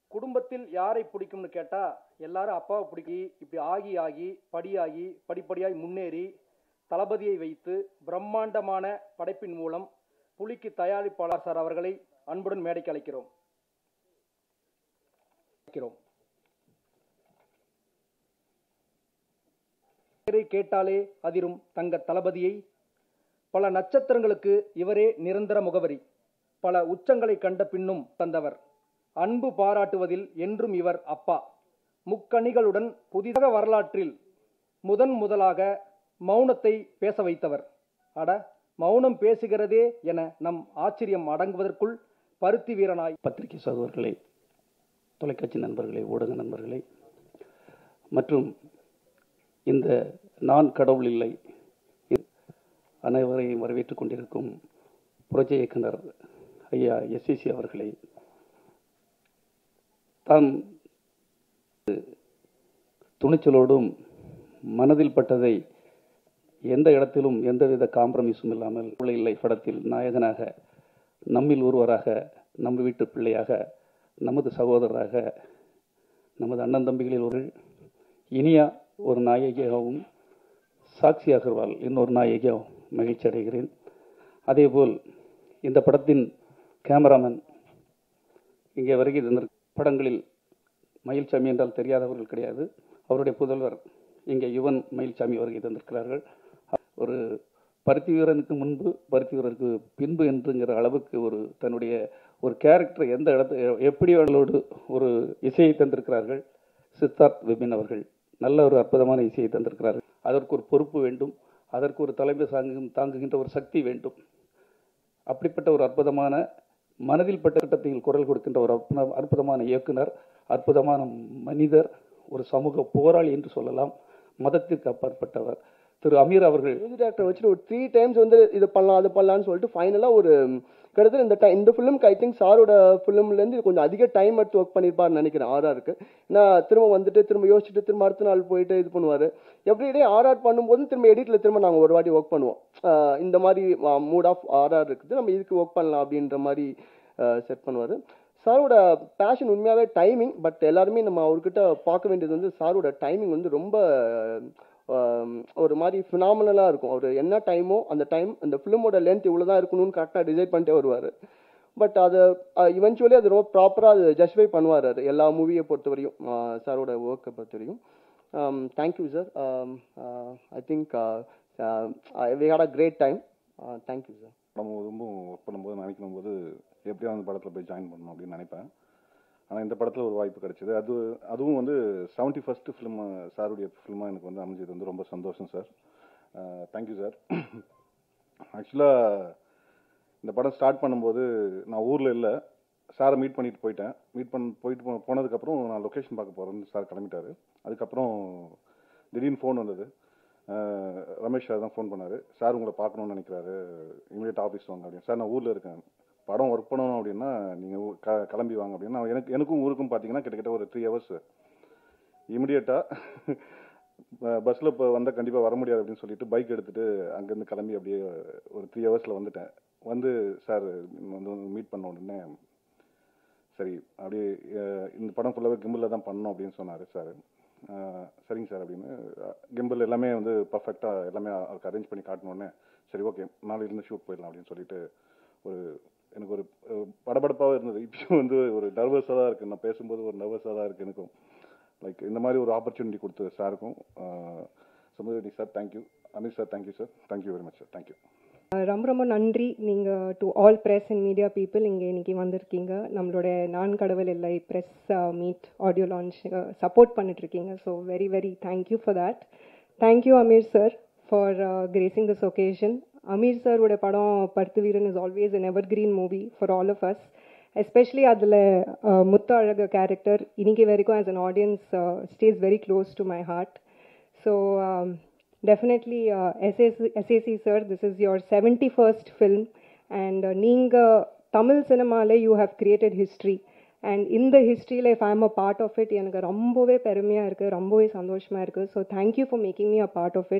குடும்பத்தில் யாரை பிடிக்கும்னு கேட்டா எல்லாரும் அப்பாவை பிடிக்கி இப்படி ஆகி ஆகி படியாகி படிப்படியாய் முன்னேறி தளபதியை வைத்து பிரம்மாண்டமான படைப்பின் மூலம் புலிக்கு தயாரிப்பாளர் சார் அவர்களை அன்புடன் மேடைக்கு அழைக்கிறோம் அழைக்கிறோம் பெயரை கேட்டாலே அதிரும் தங்க தளபதியை பல நட்சத்திரங்களுக்கு இவரே நிரந்தர முகவரி பல உச்சங்களை கண்ட பின்னும் தந்தவர் அன்பு பாராட்டுவதில் என்றும் இவர் அப்பா முக்கணிகளுடன் புதிதாக வரலாற்றில் முதன் முதலாக மௌனத்தை பேச வைத்தவர் அட மௌனம் பேசுகிறதே என நம் ஆச்சரியம் அடங்குவதற்குள் பருத்தி வீரனாய் பத்திரிகை சகோதரர்களே தொலைக்காட்சி நண்பர்களே ஊடக நண்பர்களே மற்றும் இந்த நான் கடவுள் இல்லை அனைவரையும் வரவேற்றுக் கொண்டிருக்கும் புரட்சி இயக்குனர் ஐயா எஸ்சிசி அவர்களை தான் துணிச்சலோடும் மனதில் பட்டதை எந்த இடத்திலும் எந்தவித காம்ப்ரமைஸும் இல்லாமல் உள்ள இல்லை படத்தில் நாயகனாக நம்மில் ஒருவராக நம்ம வீட்டு பிள்ளையாக நமது சகோதரராக நமது அண்ணன் தம்பிகளில் ஒரு இனியா ஒரு நாயகியாகவும் சாக்ஷி அகர்வால் இன்னொரு நாயகியாகவும் மகிழ்ச்சி அடைகிறேன் அதேபோல் இந்த படத்தின் கேமராமேன் இங்கே வருகை தந்திரு படங்களில் மயில்சாமி என்றால் தெரியாதவர்கள் கிடையாது அவருடைய புதல்வர் இங்கே யுவன் மயில்சாமி வருகை தந்திருக்கிறார்கள் ஒரு பருத்தி வீரனுக்கு முன்பு பருத்தி வீரருக்கு பின்பு என்றுங்கிற அளவுக்கு ஒரு தன்னுடைய ஒரு கேரக்டர் எந்த இடத்து எப்படி அவர்களோடு ஒரு இசையை தந்திருக்கிறார்கள் சித்தார்த் விபின் அவர்கள் நல்ல ஒரு அற்புதமான இசையை தந்திருக்கிறார்கள் அதற்கு ஒரு பொறுப்பு வேண்டும் அதற்கு ஒரு தலைமை சாங்கு தாங்குகின்ற ஒரு சக்தி வேண்டும் அப்படிப்பட்ட ஒரு அற்புதமான மனதில் பட்ட கட்டத்தில் குரல் கொடுக்கின்ற ஒரு அற்புத- அற்புதமான இயக்குனர் அற்புதமான மனிதர் ஒரு சமூக போராளி என்று சொல்லலாம் மதத்திற்கு அப்பாற்பட்டவர் திரு அமீர் அவர்கள் மியூசிக் டேரக்டர் வச்சுட்டு ஒரு த்ரீ டைம்ஸ் வந்து இது பண்ணலாம் அது பண்ணலாம்னு சொல்லிட்டு ஃபைனலாக ஒரு கிட்டத்தட்ட இந்த டைம் இந்த ஃபிலிம்க்கு ஐ திங்க் சாரோட ஃபிலிம்லேருந்து கொஞ்சம் அதிக டைம் எடுத்து ஒர்க் பண்ணியிருப்பாருன்னு நினைக்கிறேன் ஆர்ஆருக்கு ஏன்னா திரும்ப வந்துட்டு திரும்ப யோசிச்சுட்டு திரும்ப அடுத்த நாள் போயிட்டு இது பண்ணுவார் எவ்ரிடே ஆர்ஆர் பண்ணும்போது திரும்ப எடிட்டில் திரும்ப நாங்கள் ஒரு வாட்டி ஒர்க் பண்ணுவோம் ஆஹ் இந்த மாதிரி மூட் ஆஃப் ஆர்ஆர் இருக்குது நம்ம இதுக்கு ஒர்க் பண்ணலாம் அப்படின்ற மாதிரி செட் பண்ணுவார் சாரோட பேஷன் உண்மையாகவே டைமிங் பட் எல்லாருமே நம்ம அவர்கிட்ட பார்க்க வேண்டியது வந்து சாரோட டைமிங் வந்து ரொம்ப ஆம், ஒரு மாதிரி ஃபினாமினலாக இருக்கும் அவர் என்ன டைமோ அந்த டைம் அந்த ஃபிலிமோட லென்த் இவ்வளோ தான் இருக்கணும்னு கரெக்டாக டிசைட் பண்ணிட்டே வருவார் பட் அதை இவென்ச்சுவலி அது ரொம்ப ப்ராப்பராக அது ஜஸ்டிஃபை பண்ணுவார் அது எல்லா மூவியை பொறுத்தவரையும் சாரோட ஒர்க்கை பொறுத்தவரையும் thank you sir I think we had a great time thank you sir படம் ரொம்ப ஒர்க் பண்ணும்போது நினைக்கும் போது எப்படியாவது அந்த படத்தில் போய் ஜாயின் பண்ணணும் அப்படின்னு நினைப்பேன் ஆனால் இந்த படத்தில் ஒரு வாய்ப்பு கிடைச்சது அது அதுவும் வந்து செவன்ட்டி ஃபஸ்ட்டு ஃபிலிம் சாருடைய ஃபிலிமாக எனக்கு வந்து அமைஞ்சது வந்து ரொம்ப சந்தோஷம் சார் தேங்க்யூ சார் ஆக்சுவலாக இந்த படம் ஸ்டார்ட் பண்ணும்போது நான் ஊரில் இல்லை சாரை மீட் பண்ணிட்டு போயிட்டேன் மீட் பண்ண போயிட்டு போ- போனதுக்கப்புறம் நான் லொக்கேஷன் பார்க்க போகிறேன்னு சார் கிளம்பிட்டாரு அதுக்கப்புறம் திடீர்னு ஃபோன் வந்தது அஹ் ரமேஷ் சார் தான் ஃபோன் பண்ணாரு சார் உங்களை பார்க்கணும்னு நினைக்கிறாரு இமீடியட் ஆஃபீஸ் வாங்க அப்படின்னு சார் நான் ஊரில் இருக்கேன் படம் ஒர்க் பண்ணணும் அப்படின்னா நீங்கள் க கிளம்பி வாங்க அப்படின்னா எனக்கு எனக்கும் ஊருக்கும் பார்த்தீங்கன்னா கிட்டத்தட்ட ஒரு த்ரீ ஹவர்ஸ் இமிடியேட்டாக பஸ்ஸில் இப்போ வந்தால் கண்டிப்பாக வர முடியாது அப்படின்னு சொல்லிட்டு பைக் எடுத்துட்டு அங்கேருந்து கிளம்பி அப்படியே ஒரு த்ரீ ஹவர்ஸில் வந்துட்டேன் வந்து சார் வந்து மீட் பண்ண உடனே சரி அப்படியே அஹ், இந்த படம் ஃபுல்லாகவே கிம்பிளில் தான் பண்ணணும் அப்படின்னு சொன்னார் சார் சரிங்க சார் அப்படின்னு கிம்பிள் எல்லாமே வந்து பர்ஃபெக்டாக எல்லாமே அவருக்கு அரேஞ்ச் பண்ணி காட்டினோடனே சரி ஓகே நாளையிலேருந்து ஷூட் போயிடலாம் அப்படின்னு சொல்லிட்டு ஒரு எனக்கு ஒரு அஹ், படபடப்பாக இருந்தது இப்போ வந்து ஒரு நர்வஸாக தான் இருக்குது நான் பேசும்போது ஒரு நர்வஸாக தான் இருக்குது எனக்கும் லைக் இந்த மாதிரி ஒரு ஆப்பர்ச்சுனிட்டி கொடுத்த சாருக்கும் Samuthirakani sir thank you Amit sir thank you sir thank you very much sir thank you ரொம்ப ரொம்ப நன்றி நீங்கள் to all press and media people இங்கே இன்னைக்கு வந்திருக்கீங்க நம்மளோட நான் கடவுள் இல்லை press meet audio launch support பண்ணிட்டுருக்கீங்க so very very thank you for that thank you Ameer sir for gracing this occasion Ameer சாரோட படம் Paruthi Veeran is always an evergreen movie for all of us especially அதில் முத்து அழகு கேரக்டர் இன்னைக்கு வரைக்கும் as an audience stays very close to my heart So um, definitely, uh, SAC, SAC sir, this is your 71st film, and uh, நீங்க தமிழ் சினிமால you have created history. And இந்த ஹிஸ்ட்ரியில் if I'm a part of it எனக்கு ரொம்பவே பெருமையாக இருக்குது ரொம்பவே சந்தோஷமாக இருக்குது so thank you for making me a part of it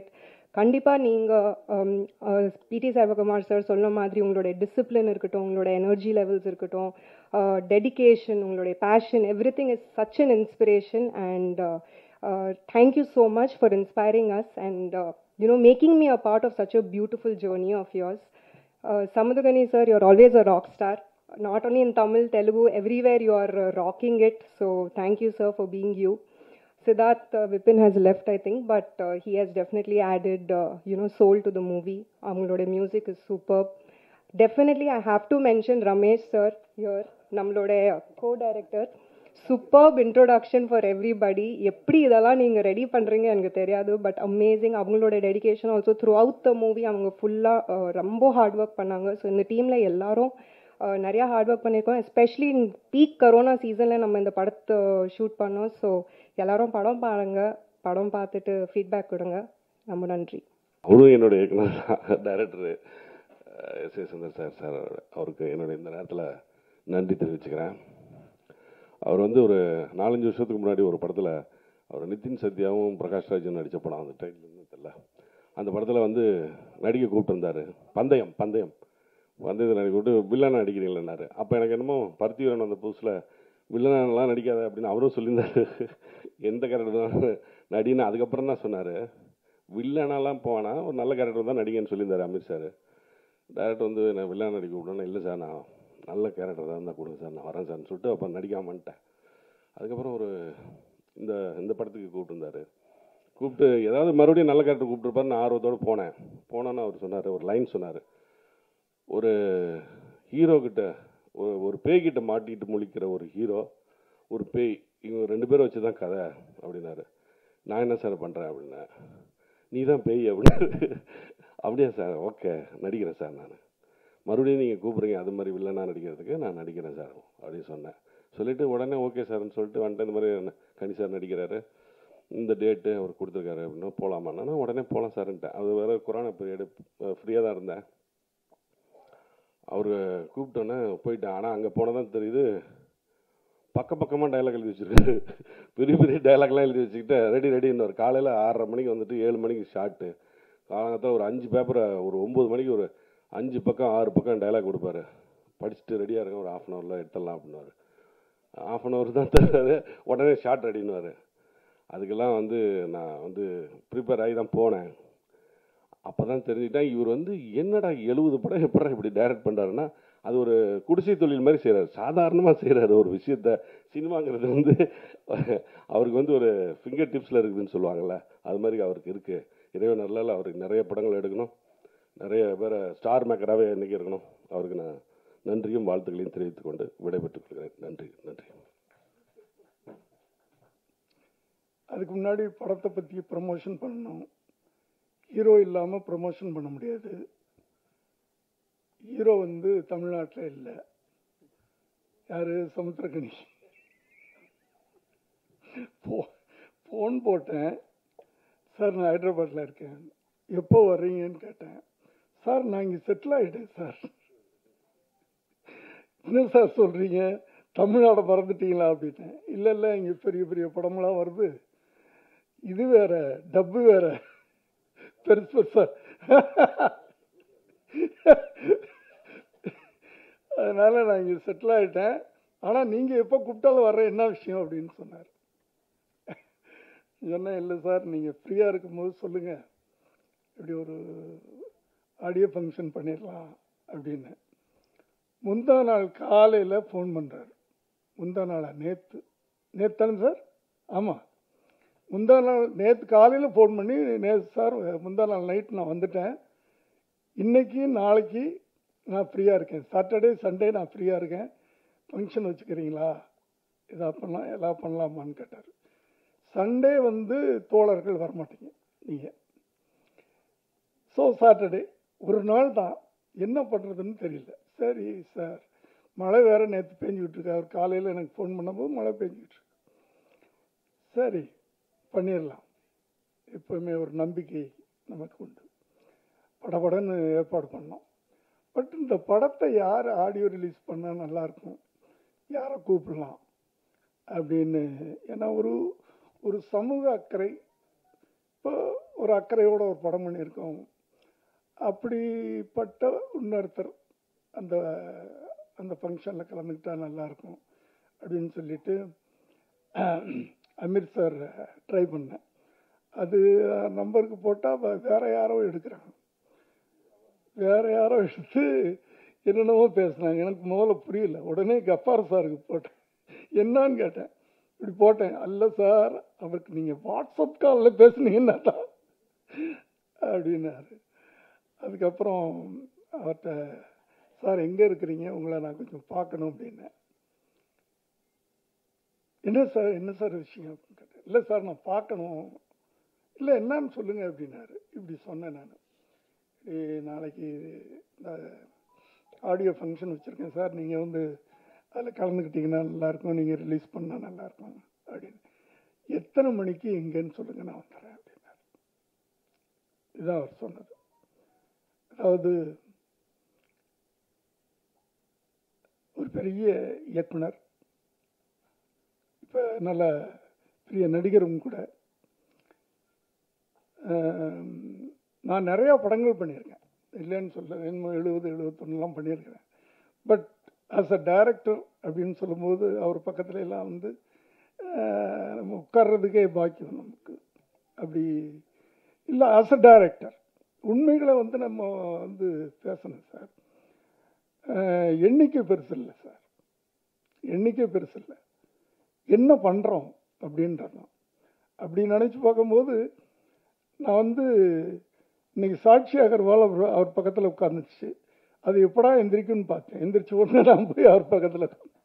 கண்டிப்பாக நீங்கள் பிடி சர்வகுமார் சார் சொன்ன மாதிரி உங்களுடைய டிசிப்ளின் இருக்கட்டும் உங்களோட எனர்ஜி லெவல்ஸ் இருக்கட்டும் டெடிகேஷன் உங்களுடைய passion everything is such an inspiration and thank you so much for inspiring us and you know making me a part of such a beautiful journey of yours uh, Samudagani sir, you're always a rock star. Not only in Tamil, Telugu, everywhere you are uh, rocking it. So thank you, sir, for being you. Siddharth uh, Vipin has left, I think, but uh, he has definitely added, uh, you know, soul to the movie. Amulode music is superb. Definitely, I have to mention Ramesh sir here, நம்மளோட co-director. Superb introduction for everybody எப்படி இதெல்லாம் நீங்கள் ready பண்ணுறீங்க எனக்கு தெரியாது but amazing அவங்களோட dedication also throughout the movie அவங்க ஃபுல்லாக ரொம்ப ஹார்ட் ஒர்க் பண்ணாங்க ஸோ இந்த டீமில் எல்லாரும் uh, நிறையா ஹார்ட் ஒர்க் பண்ணியிருக்கோம் எஸ்பெஷலி பீக் கரோனா சீசனில் நம்ம இந்த படத்தை ஷூட் பண்ணோம் ஸோ எல்லாரும் படம் பாருங்க படம் பார்த்துட்டு ஃபீட்பேக் கொடுங்க ரொம்ப நன்றி அவரும் என்னுடைய இயக்குனர் director S A Sundar sir sir அவருக்கு என்னுடைய இந்த நேரத்தில் நன்றி தெரிவிச்சுக்கிறேன் அவர் வந்து ஒரு நாலஞ்சு வருஷத்துக்கு முன்னாடி ஒரு படத்தில் அவர் நிதின் சத்யாவும் பிரகாஷ் ராஜும் நடித்த படம் அந்த டைட்டில் தெரியல அந்த படத்தில் வந்து நடிக்க கூப்பிட்டுருந்தாரு பந்தயம் பந்தயம் பந்தயத்தில் நடிக்க கூப்பிட்டு வில்லனா நடிக்கிறீங்களேன்னாரு அப்போ எனக்கு என்னமோ பருத்தி வீரன் அந்த புதுசில் வில்லனாலாம் நடிக்காத அப்படின்னு அவரும் சொல்லியிருந்தாரு எந்த கேரக்டர் தான் நடின்னு அதுக்கப்புறம் தான் சொன்னார் வில்லனாலாம் போனா ஒரு நல்ல கேரக்டர் தான் நடிகன்னு சொல்லியிருந்தாரு அமித் சார் டேரக்டர் வந்து நான் வில்லன் நடிக்க விடணும் இல்லை சார் நான் நல்ல கேரக்டர் தான் இருந்தால் கொடுங்க சார் நான் வரேன் சார்னு சொல்லிட்டு அப்போ நடிக்காம வந்துட்டேன் அதுக்கப்புறம் ஒரு இந்த இந்த படத்துக்கு கூப்பிட்டுருந்தாரு கூப்பிட்டு ஏதாவது மறுபடியும் நல்ல கேரக்டர் கூப்பிட்டுருப்பாரு நான் ஆர்வத்தோடு போனேன் போனோன்னு அவர் சொன்னார் ஒரு லைன் சொன்னார் ஒரு ஹீரோ கிட்ட ஒரு ஒரு பேய்கிட்ட மாட்டிட்டு முழிக்கிற ஒரு ஹீரோ ஒரு பேய் இவங்க ரெண்டு பேரும் வச்சு தான் கதை அப்படின்னாரு நான் என்ன சார் பண்ணுறேன் அப்படின்னேன் நீ தான் பேய் அப்படின்னு அப்படியா சார் ஓகே நடிக்கிறேன் சார் நான் மறுபடியும் நீங்கள் கூப்பிட்றீங்க அது மாதிரி வில்லனா நடிக்கிறதுக்கு நான் நடிக்கிறேன் சார் அப்படின்னு சொன்னேன் சொல்லிட்டு உடனே ஓகே சார்னு சொல்லிட்டு வந்துட்டு இந்த மாதிரி கனி சார் நடிக்கிறாரு இந்த டேட்டு அவர் கொடுத்துருக்காரு அப்படின்னா போகலாமான்னா நான் உடனே போகலாம் சார்ன்ட்டேன் அது வேறு கொரோனா பீரியடு ஃப்ரீயாக தான் இருந்தேன் அவர் கூப்பிட்டோன்னே போயிட்டேன் ஆனால் அங்கே போனால் தான் தெரியுது பக்க பக்கமாக டைலாக் எழுதி வச்சிருக்காரு பெரிய பெரிய டைலாக்லாம் எழுதி வச்சுக்கிட்டு ரெடி ரெடி இன்னொரு காலையில் ஆறரை மணிக்கு வந்துட்டு ஏழு மணிக்கு ஷார்ட்டு காலங்கத்தில் ஒரு அஞ்சு பேப்பரை ஒரு ஒம்பது மணிக்கு ஒரு அஞ்சு பக்கம் ஆறு பக்கம் டைலாக் கொடுப்பாரு படிச்சுட்டு ரெடியாக இருக்க ஒரு ஆஃப் அன் ஹவரில் எடுத்துடலாம் அப்படின்னாரு ஆஃப் அன் ஹவர் தான் தருவாரு உடனே ஷார்ட் ரெடின்னுவார் அதுக்கெல்லாம் வந்து நான் வந்து ப்ரிப்பேர் ஆகி தான் போனேன் அப்போ தான் தெரிஞ்சுக்கிட்டேன் இவர் வந்து என்னடா எழுபது படம் எப்படா இப்படி டைரக்ட் பண்ணுறாருன்னா அது ஒரு குடிசை தொழில் மாதிரி செய்கிறாரு சாதாரணமாக செய்கிறாரு ஒரு விஷயத்த சினிமாங்கிறது வந்து அவருக்கு வந்து ஒரு ஃபிங்கர் டிப்ஸில் இருக்குதுன்னு சொல்லுவாங்கள்ல அது மாதிரி அவருக்கு இருக்குது இறைவன் நல்லால அவருக்கு நிறைய படங்கள் எடுக்கணும் நிறைய பேரை ஸ்டார் மேக்கராகவே இன்றைக்கி இருக்கணும் அவருக்கு நான் நன்றியும் வாழ்த்துக்களையும் தெரிவித்துக் கொண்டு விடைபெற்றுக் கொள்கிறேன் நன்றி நன்றி அதுக்கு முன்னாடி படத்தை பற்றி ப்ரமோஷன் பண்ணணும் ஹீரோ இல்லாமல் ப்ரமோஷன் பண்ண முடியாது ஹீரோ வந்து தமிழ்நாட்டில் இல்லை யாரு சமுத்திரகனி போ ஃபோன் போட்டேன் சார் நான் ஹைதராபாத்தில் இருக்கேன் எப்போ வர்றீங்கன்னு கேட்டேன் சார் நான் இங்கே செட்டில் ஆகிட்டேன் சார் என்ன சார் சொல்கிறீங்க தமிழ்நாடை மறந்துட்டீங்களா அப்படின்னேன் இல்லை இல்லை இங்கே பெரிய பெரிய படமெல்லாம் வருது இது வேற டப்பு வேற பெருசு பெருசா அதனால நான் இங்கே செட்டில் ஆகிட்டேன் ஆனால் நீங்கள் எப்போ கூப்பிட்டாலும் வர்ற என்ன விஷயம் அப்படின்னு சொன்னார் சொன்னேன் இல்லை சார் நீங்கள் ஃப்ரீயாக இருக்கும்போது சொல்லுங்கள் இப்படி ஒரு ஆடியோ ஃபங்க்ஷன் பண்ணிடலாம் அப்படின்னு முந்தா நாள் காலையில் ஃபோன் பண்ணுறாரு முந்தா நாளா நேற்று நேற்று தானே சார் ஆமாம் முந்தா நாள் நேற்று காலையில் ஃபோன் பண்ணி நேற்று சார் முந்தா நாள் நைட் நான் வந்துட்டேன் இன்னைக்கு நாளைக்கு நான் ஃப்ரீயாக இருக்கேன் சாட்டர்டே சண்டே நான் ஃப்ரீயாக இருக்கேன் ஃபங்க்ஷன் வச்சுக்கிறீங்களா இதா பண்ணலாம் எல்லாம் பண்ணலாமான்னு கேட்டார் சண்டே வந்து தோழர்கள் வரமாட்டீங்க நீங்கள் ஸோ சாட்டர்டே ஒரு நாள் தான் என்ன பண்ணுறதுன்னு தெரியல சரி சார் மழை வேற நேற்று பெஞ்சிக்கிட்டு இருக்கு அவர் காலையில் எனக்கு ஃபோன் பண்ணும்போது மழை பெஞ்சிக்கிட்டு இருக்கு சரி பண்ணிடலாம் எப்பவுமே ஒரு நம்பிக்கை நமக்கு உண்டு படபடன்னு ஏற்பாடு பண்ணோம் பட் இந்த படத்தை யார் ஆடியோ ரிலீஸ் பண்ணால் நல்லாயிருக்கும் யாரை கூப்பிடலாம் அப்படின்னு ஏன்னா ஒரு ஒரு சமூக அக்கறை இப்போ ஒரு அக்கறையோட ஒரு படம் பண்ணியிருக்கோம் அப்படிப்பட்ட இன்னொருத்தர் அந்த அந்த ஃபங்க்ஷனில் கலந்துக்கிட்டா நல்லாயிருக்கும் அப்படின்னு சொல்லிட்டு அமீர் சார் ட்ரை பண்ணேன் அது நம்பருக்கு போட்டால் வேற யாரோ எடுக்கிறாங்க வேற யாரோ எடுத்து என்னென்னவோ பேசுனாங்க எனக்கு முதல்ல புரியல உடனே கஃபார் சாருக்கு போட்டேன் என்னன்னு கேட்டேன் இப்படி போட்டேன் அல்ல சார் அவருக்கு நீங்கள் வாட்ஸ்அப் காலில் பேசுனீங்கன்னா தான் அப்படின்னாரு அதுக்கப்புறம் அவர்கிட்ட சார் எங்கே இருக்கிறீங்க உங்களை நான் கொஞ்சம் பார்க்கணும் அப்படின்னேன் என்ன சார் என்ன சார் விஷயம் அப்படின்னு கேட்டேன் இல்லை சார் நான் பார்க்கணும் இல்லை என்னன்னு சொல்லுங்க அப்படின்னாரு இப்படி சொன்னேன் நான் நாளைக்கு இந்த ஆடியோ ஃபங்க்ஷன் வச்சுருக்கேன் சார் நீங்கள் வந்து அதில் கலந்துக்கிட்டீங்கன்னா நல்லாயிருக்கும் நீங்கள் ரிலீஸ் பண்ணால் நல்லாயிருக்கும் அப்படின்னு எத்தனை மணிக்கு எங்கேன்னு சொல்லுங்கள் நான் வந்துடுறேன் அப்படின்னாரு இதுதான் அவர் சொன்னது அதாவது ஒரு பெரிய இயக்குனர் இப்போ நல்ல பெரிய நடிகரும் கூட நான் நிறையா படங்கள் பண்ணியிருக்கேன் இல்லைன்னு சொல்ல என்னமோ எழுபது எழுபத்தொன்னுலாம் பண்ணியிருக்கிறேன் பட் ஆஸ் அ டைரக்டர் அப்படின்னு சொல்லும்போது அவர் பக்கத்துல எல்லாம் வந்து நம்ம உட்கார்றதுக்கே பாக்கியம் நமக்கு அப்படி இல்லை ஆஸ் அ டைரக்டர் உண்மைகளை வந்து நம்ம வந்து பேசணும் சார் எண்ணிக்கை பெருசு இல்லை சார் எண்ணிக்கை பெருசு இல்லை என்ன பண்ணுறோம் அப்படின்றதான் அப்படி நினச்சி பார்க்கும்போது நான் வந்து இன்னைக்கு சாட்சி அகர்வால் அவர் அவர் பக்கத்தில் உட்காந்துச்சு அது எப்படா எந்திரிக்குன்னு பார்த்தேன் எந்திரிச்ச உடனே நான் போய் அவர் பக்கத்தில்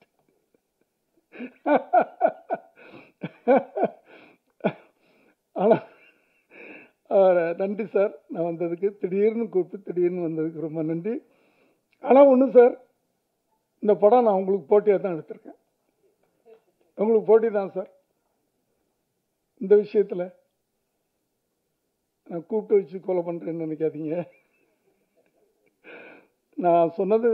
ஆனால் நன்றி சார் நான் வந்ததுக்கு திடீர்னு கூப்பிட்டு திடீர்னு வந்ததுக்கு ரொம்ப நன்றி ஆனால் ஒன்று சார் இந்த படம் நான் உங்களுக்கு போட்டியாக தான் எடுத்திருக்கேன் உங்களுக்கு போட்டி தான் சார் இந்த விஷயத்தில் நான் கூப்பிட்டு வச்சு கொலை பண்ணுறேன்னு நினைக்காதீங்க நான் சொன்னது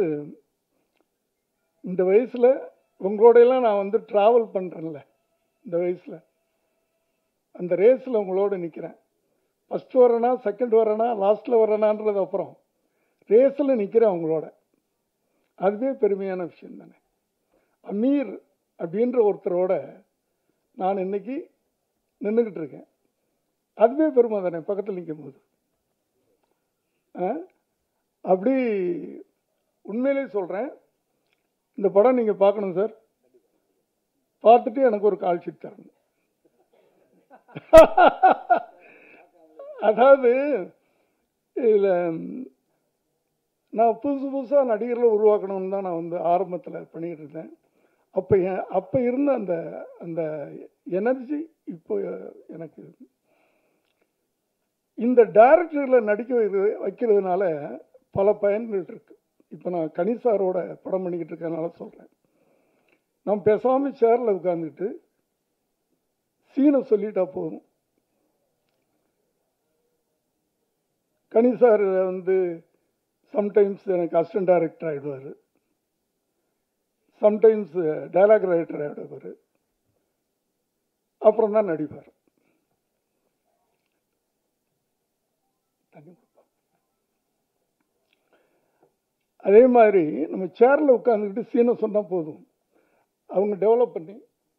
இந்த வயசில் உங்களோடையெல்லாம் நான் வந்து ட்ராவல் பண்ணுறேன்ல இந்த வயசில் அந்த ரேஸில் உங்களோட நிற்கிறேன் ஃபஸ்ட் வரேனா செகண்ட் வரேனா லாஸ்ட்டில் வரேனான்றது அப்புறம் ரேஸில் நிற்கிறேன் உங்களோட அதுவே பெருமையான விஷயம் தானே அமீர் அப்படின்ற ஒருத்தரோட நான் இன்னைக்கு நின்றுக்கிட்டு இருக்கேன் அதுவே பெருமை தானே பக்கத்தில் நிற்கும் போது அப்படி உண்மையிலே சொல்கிறேன் இந்த படம் நீங்கள் பார்க்கணும் சார் பார்த்துட்டு எனக்கு ஒரு கால் ஷீட் தரணும் அதாவது இதில் நான் புதுசு புதுசாக நடிகர்களை உருவாக்கணும்னு தான் நான் வந்து ஆரம்பத்தில் பண்ணிக்கிட்டு இருந்தேன் அப்போ அப்போ இருந்த அந்த அந்த எனர்ஜி இப்போ எனக்கு இந்த டைரக்டர்களை நடிக்க வைக்கிறதுனால பல பயன்கள் இருக்கு இப்போ நான் கனிசாரோட படம் பண்ணிக்கிட்டு இருக்கனால சொல்கிறேன் நான் பேசாமல் சேரில் உட்காந்துக்கிட்டு சீனை சொல்லிட்டா போதும் கனிசார் வந்து சம்டைம்ஸ் எனக்கு அசிஸ்டன்ட் டைரக்டர் ஆகிடுவார் சம்டைம்ஸ் டைலாக் ரைட்டர் ஆகிடுவார் அப்புறம் தான் நடிப்பார் தண்ணி கொடுப்பார் அதே மாதிரி நம்ம சேரில் உட்காந்துக்கிட்டு சீனை சொன்னால் போதும் அவங்க டெவலப் பண்ணி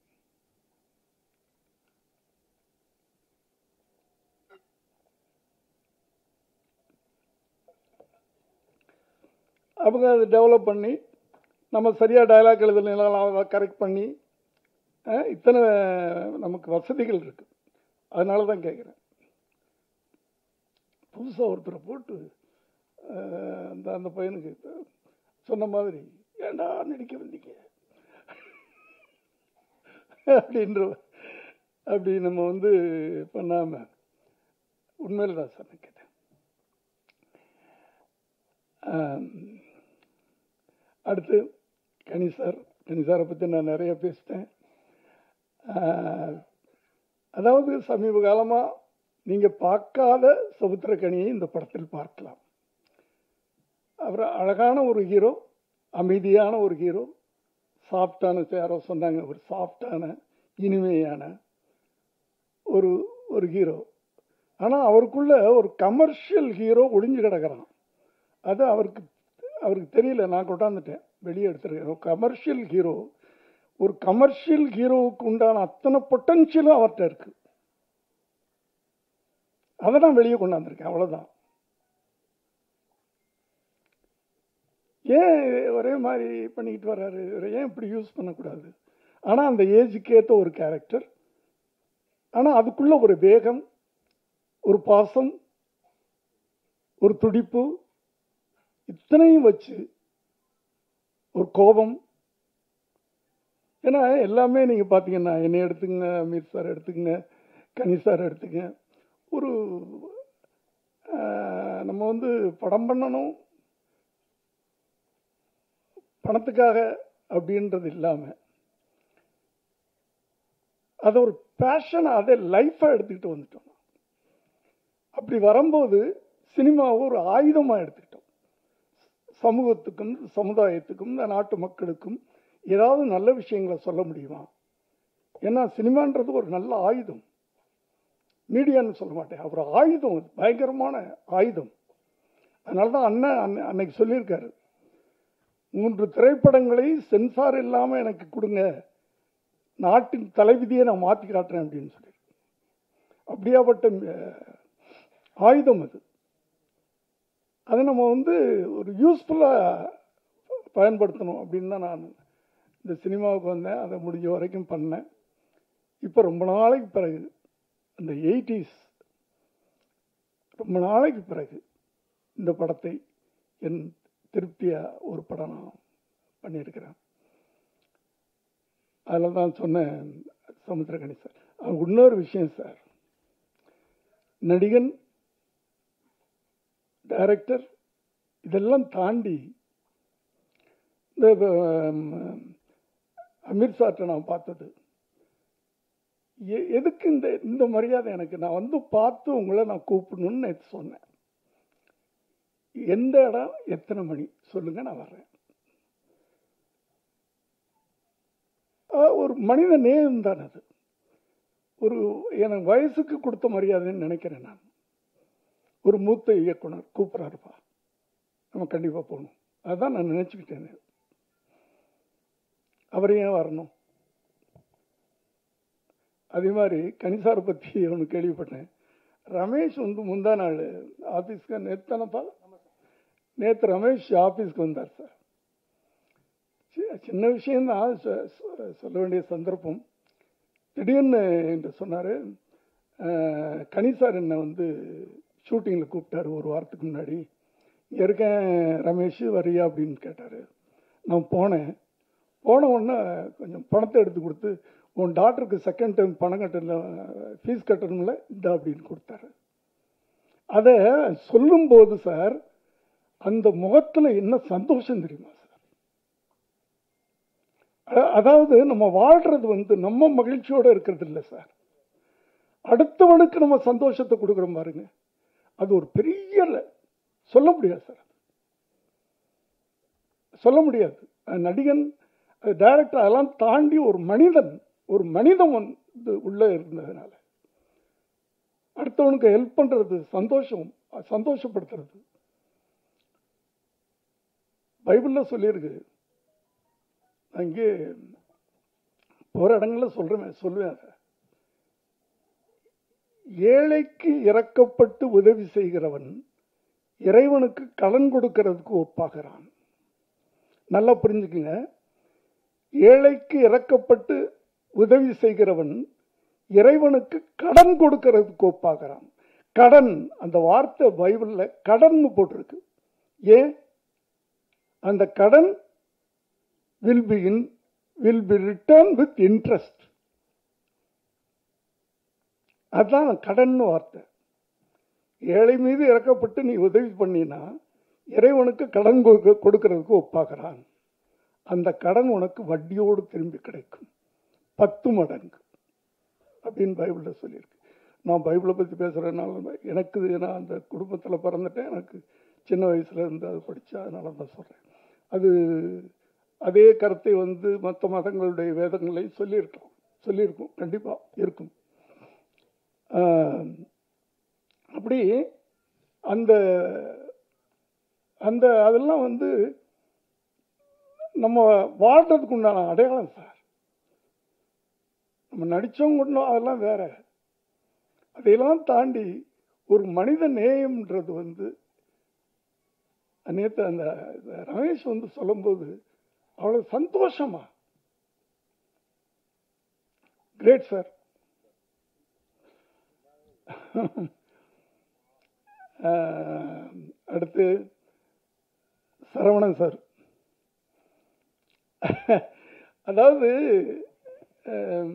அவங்க அதை டெவலப் பண்ணி நம்ம சரியாக டயலாக் எழுதலாம் அதை கரெக்ட் பண்ணி இத்தனை நமக்கு வசதிகள் இருக்கு அதனால தான் கேட்குறேன் புதுசாக ஒருத்தரை போட்டு அந்த அந்த பையனுக்கு சொன்ன மாதிரி ஏண்டா நடிக்க வந்தீங்க அப்படின்ற அப்படி நம்ம வந்து பண்ணாமல் உண்மையில் தான் சார் கேட்டேன் அடுத்து கனி சார் கனி சாரை பற்றி நான் நிறைய பேசிட்டேன் அதாவது சமீப காலமாக நீங்கள் பார்க்காத சமுத்திரக்கனியை இந்த படத்தில் பார்க்கலாம் அவர் அழகான ஒரு ஹீரோ அமைதியான ஒரு ஹீரோ சாஃப்டான யாரோ சொன்னாங்க ஒரு சாஃப்டான இனிமையான ஒரு ஒரு ஹீரோ ஆனால் அவருக்குள்ள ஒரு கமர்ஷியல் ஹீரோ ஒளிஞ்சு கிடக்கிறான் அது அவருக்கு அவருக்கு தெரியல நான் கொண்டாந்துட்டேன் வெளியே எடுத்துருக்கேன் ஒரு கமர்ஷியல் ஹீரோ ஒரு கமர்ஷியல் ஹீரோவுக்கு உண்டான அத்தனை பொட்டன்ஷியலும் அவர்கிட்ட இருக்கு அதை நான் வெளியே கொண்டாந்துருக்கேன் அவ்வளோதான் ஏன் ஒரே மாதிரி பண்ணிக்கிட்டு வர்றாரு இவரை ஏன் இப்படி யூஸ் பண்ணக்கூடாது ஆனால் அந்த ஏஜுக்கு ஏற்ற ஒரு கேரக்டர் ஆனால் அதுக்குள்ள ஒரு வேகம் ஒரு பாசம் ஒரு துடிப்பு இத்தனையும் வச்சு ஒரு கோபம் ஏன்னா எல்லாமே நீங்கள் பார்த்தீங்கன்னா என்னை எடுத்துங்க அமீர் சார் எடுத்துக்கங்க கனி சார் எடுத்துங்க ஒரு ஆஹ், நம்ம வந்து படம் பண்ணணும் பணத்துக்காக அப்படின்றது இல்லாமல் அதை ஒரு பேஷன் அதை லைஃபாக எடுத்துக்கிட்டு வந்துட்டோம் அப்படி வரும்போது சினிமாவை ஒரு ஆயுதமாக எடுத்துக்கிட்டோம் சமூகத்துக்கும் சமுதாயத்துக்கும் இந்த நாட்டு மக்களுக்கும் ஏதாவது நல்ல விஷயங்களை சொல்ல முடியுமா ஏன்னா சினிமான்றது ஒரு நல்ல ஆயுதம் மீடியான்னு சொல்ல மாட்டேன் ஒரு ஆயுதம் அது பயங்கரமான ஆயுதம் அதனால தான் அண்ணன் அன்னை- அன்னைக்கு சொல்லியிருக்காரு மூன்று திரைப்படங்களை சென்சார் இல்லாமல் எனக்கு கொடுங்க நாட்டின் தலைவிதியை நான் மாற்றி காட்டுறேன் அப்படின்னு சொல்லி அப்படியாப்பட்ட அஹ், ஆயுதம் அது அதை நம்ம வந்து ஒரு யூஸ்ஃபுல்லாக பயன்படுத்தணும் அப்படின்னு தான் நான் இந்த சினிமாவுக்கு வந்தேன் அதை முடிஞ்ச வரைக்கும் பண்ணேன் இப்போ ரொம்ப நாளைக்கு பிறகு அந்த எயிட்டிஸ் ரொம்ப நாளைக்கு பிறகு இந்த படத்தை என் திருப்தியாக ஒரு படம் நான் பண்ணியிருக்கிறேன் அதில் தான் சொன்னேன் சமுத்திரகணி சார் அது இன்னொரு விஷயம் சார் நடிகன் டைரக்டர் இதெல்லாம் தாண்டி இந்த ஹம், அமீர் சார்ட்ட நான் பார்த்தது எ- எதுக்கு இந்த இந்த மரியாதை எனக்கு நான் வந்து பார்த்து உங்களை நான் கூப்பிடணும்னு நேற்று சொன்னேன் எந்த இடம் எத்தனை மணி சொல்லுங்க நான் வர்றேன் ஆஹ், ஒரு மனித நேயம் தான் அது ஒரு எனக்கு வயசுக்கு கொடுத்த மரியாதைன்னு நினைக்கிறேன் நான் ஒரு மூத்த இயக்குனர் கூப்பிட்றாருப்பா நம்ம கண்டிப்பாக போகணும் அதுதான் நான் நினச்சிக்கிட்டேன் அவர் ஏன் வரணும் அதே மாதிரி கனிசாரை பற்றி ஒன்று கேள்விப்பட்டேன் ரமேஷ் வந்து முந்தா நாள் ஆஃபீஸ்க்கு நேற்று தானப்பா நேற்று ரமேஷ் ஆஃபீஸ்க்கு வந்தார் சார் சி- சின்ன விஷயம்தான் சொ- சொ- சொல்ல வேண்டிய சந்தர்ப்பம் திடீர்னு என்று சொன்னார் கனி சார் என்னை வந்து ஷூட்டிங்கில் கூப்பிட்டாரு ஒரு வாரத்துக்கு முன்னாடி இங்கே இருக்கேன் ரமேஷ் வரியா அப்படின்னு கேட்டார் நான் போனேன் போன உடனே கொஞ்சம் பணத்தை எடுத்து கொடுத்து உன் டாக்டருக்கு செகண்ட் டைம் பணம் கட்டணும் ஃபீஸ் கட்டணும்ல இந்த அப்படின்னு கொடுத்தாரு அதை சொல்லும்போது சார் அந்த முகத்தில் என்ன சந்தோஷம் தெரியுமா சார் அ- அதாவது நம்ம வாழ்றது வந்து நம்ம மகிழ்ச்சியோட இருக்கிறது இல்லை சார் அடுத்தவனுக்கு நம்ம சந்தோஷத்தை கொடுக்குறோம் பாருங்க அது ஒரு பெரிய ல- சொல்ல முடியாது சார் சொல்ல முடியாது அது நடிகன் டைரக்டர் அதெல்லாம் தாண்டி ஒரு மனிதன் ஒரு மனிதன் வந்து உள்ள இருந்ததுனால அடுத்தவனுக்கு ஹெல்ப் பண்றது சந்தோஷம் சந்தோஷப்படுத்துறது பைபிள்ல சொல்லியிருக்கு நான் இங்கே போற இடங்கள்ல சொல்றேன் சொல்லுவேன் அதை. ஏழைக்கு இறக்கப்பட்டு உதவி செய்கிறவன் இறைவனுக்கு கடன் கொடுக்கிறதுக்கு ஒப்பாகிறான் நல்லா புரிஞ்சுக்குங்க ஏழைக்கு இறக்கப்பட்டு உதவி செய்கிறவன் இறைவனுக்கு கடன் கொடுக்கிறதுக்கு ஒப்பாகிறான் கடன் அந்த வார்த்தை பைபிள்ல கடன் போட்டிருக்கு ஏன் அந்த கடன் will be in will be return with interest அதுதான் கடன் வார்த்தை ஏழை மீது இறக்கப்பட்டு நீ உதவி பண்ணினா இறைவனுக்கு கடன் கொடுக்க கொடுக்கறதுக்கு ஒப்பாகிறான் அந்த கடன் உனக்கு வட்டியோடு திரும்பி கிடைக்கும் பத்து மடங்கு அப்படின்னு பைபிளில் சொல்லியிருக்கு நான் பைபிளை பற்றி பேசுகிறதுனால எனக்கு இது நான் அந்த குடும்பத்தில் பிறந்துட்டேன் எனக்கு சின்ன வயசுல இருந்து அது படித்தேன் அதனால தான் சொல்கிறேன் அது அதே கருத்தை வந்து மற்ற மதங்களுடைய வேதங்களையும் சொல்லியிருக்கோம் சொல்லியிருக்கோம் கண்டிப்பாக இருக்கும் ஆஹ், அப்படி அந்த அந்த அதெல்லாம் வந்து நம்ம வாழ்றதுக்கு உண்டான அடையாளம் சார் நம்ம நடிச்சவங்க கொண்டோம் அதெல்லாம் வேற அதையெல்லாம் தாண்டி ஒரு மனித நேயம்ன்றது வந்து நேற்று அந்த இந்த ரமேஷ் வந்து சொல்லும்போது அவ்வளவு சந்தோஷமா கிரேட் சார் அடுத்து சரவணன் சார் அதாவது அஹ்,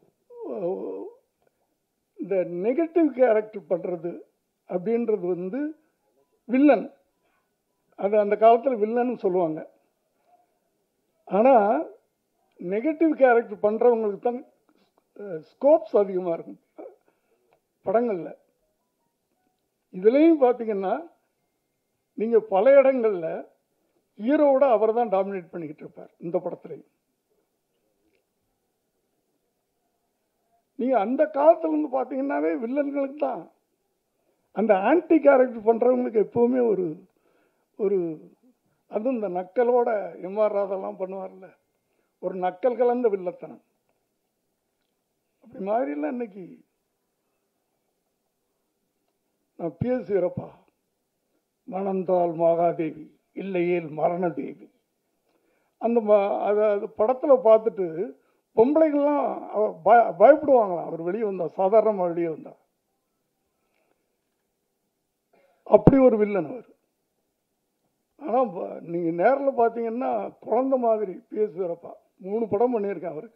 இந்த நெகட்டிவ் கேரக்டர் பண்றது அப்படின்றது வந்து வில்லன் அது அந்த காலத்தில் வில்லன் சொல்லுவாங்க ஆனா நெகட்டிவ் கேரக்டர் பண்றவங்களுக்கு தான் ஸ்கோப்ஸ் அதிகமா இருக்கும் படங்கள்ல இதுலயும் பாத்தீங்கன்னா நீங்க பல இடங்கள்ல ஹீரோவோட அவர் தான் டாமினேட் பண்ணிக்கிட்டு இருப்பார் இந்த படத்துலையும் நீங்க அந்த காலத்துல இருந்து பாத்தீங்கன்னாவே வில்லன்களுக்கு தான் அந்த ஆன்டி கேரக்டர் பண்றவங்களுக்கு எப்பவுமே ஒரு ஒரு அதுவும் இந்த நக்கலோட எம்ஆர் ராதெல்லாம் பண்ணுவார்ல ஒரு நக்கல் கலந்த வில்லத்தனம் அப்படி மாதிரிலாம் இன்னைக்கு நான் பிஎஸ் வீரப்பா மணந்தால் மகாதேவி இல்லையேல் மரணதேவி அந்த ம- அத அது படத்துல பார்த்துட்டு பொம்பளைகள்லாம் அவ- பய- பயப்படுவாங்களாம் அவர் வெளியே வந்தா சாதாரணமா வெளியே வந்தா அப்படி ஒரு வில்லன் அவர் ஆனா ப- நீங்க நேரில் பார்த்தீங்கன்னா குழந்தை மாதிரி பிஎஸ் வீரப்பா மூணு படம் பண்ணியிருக்கேன் அவருக்கு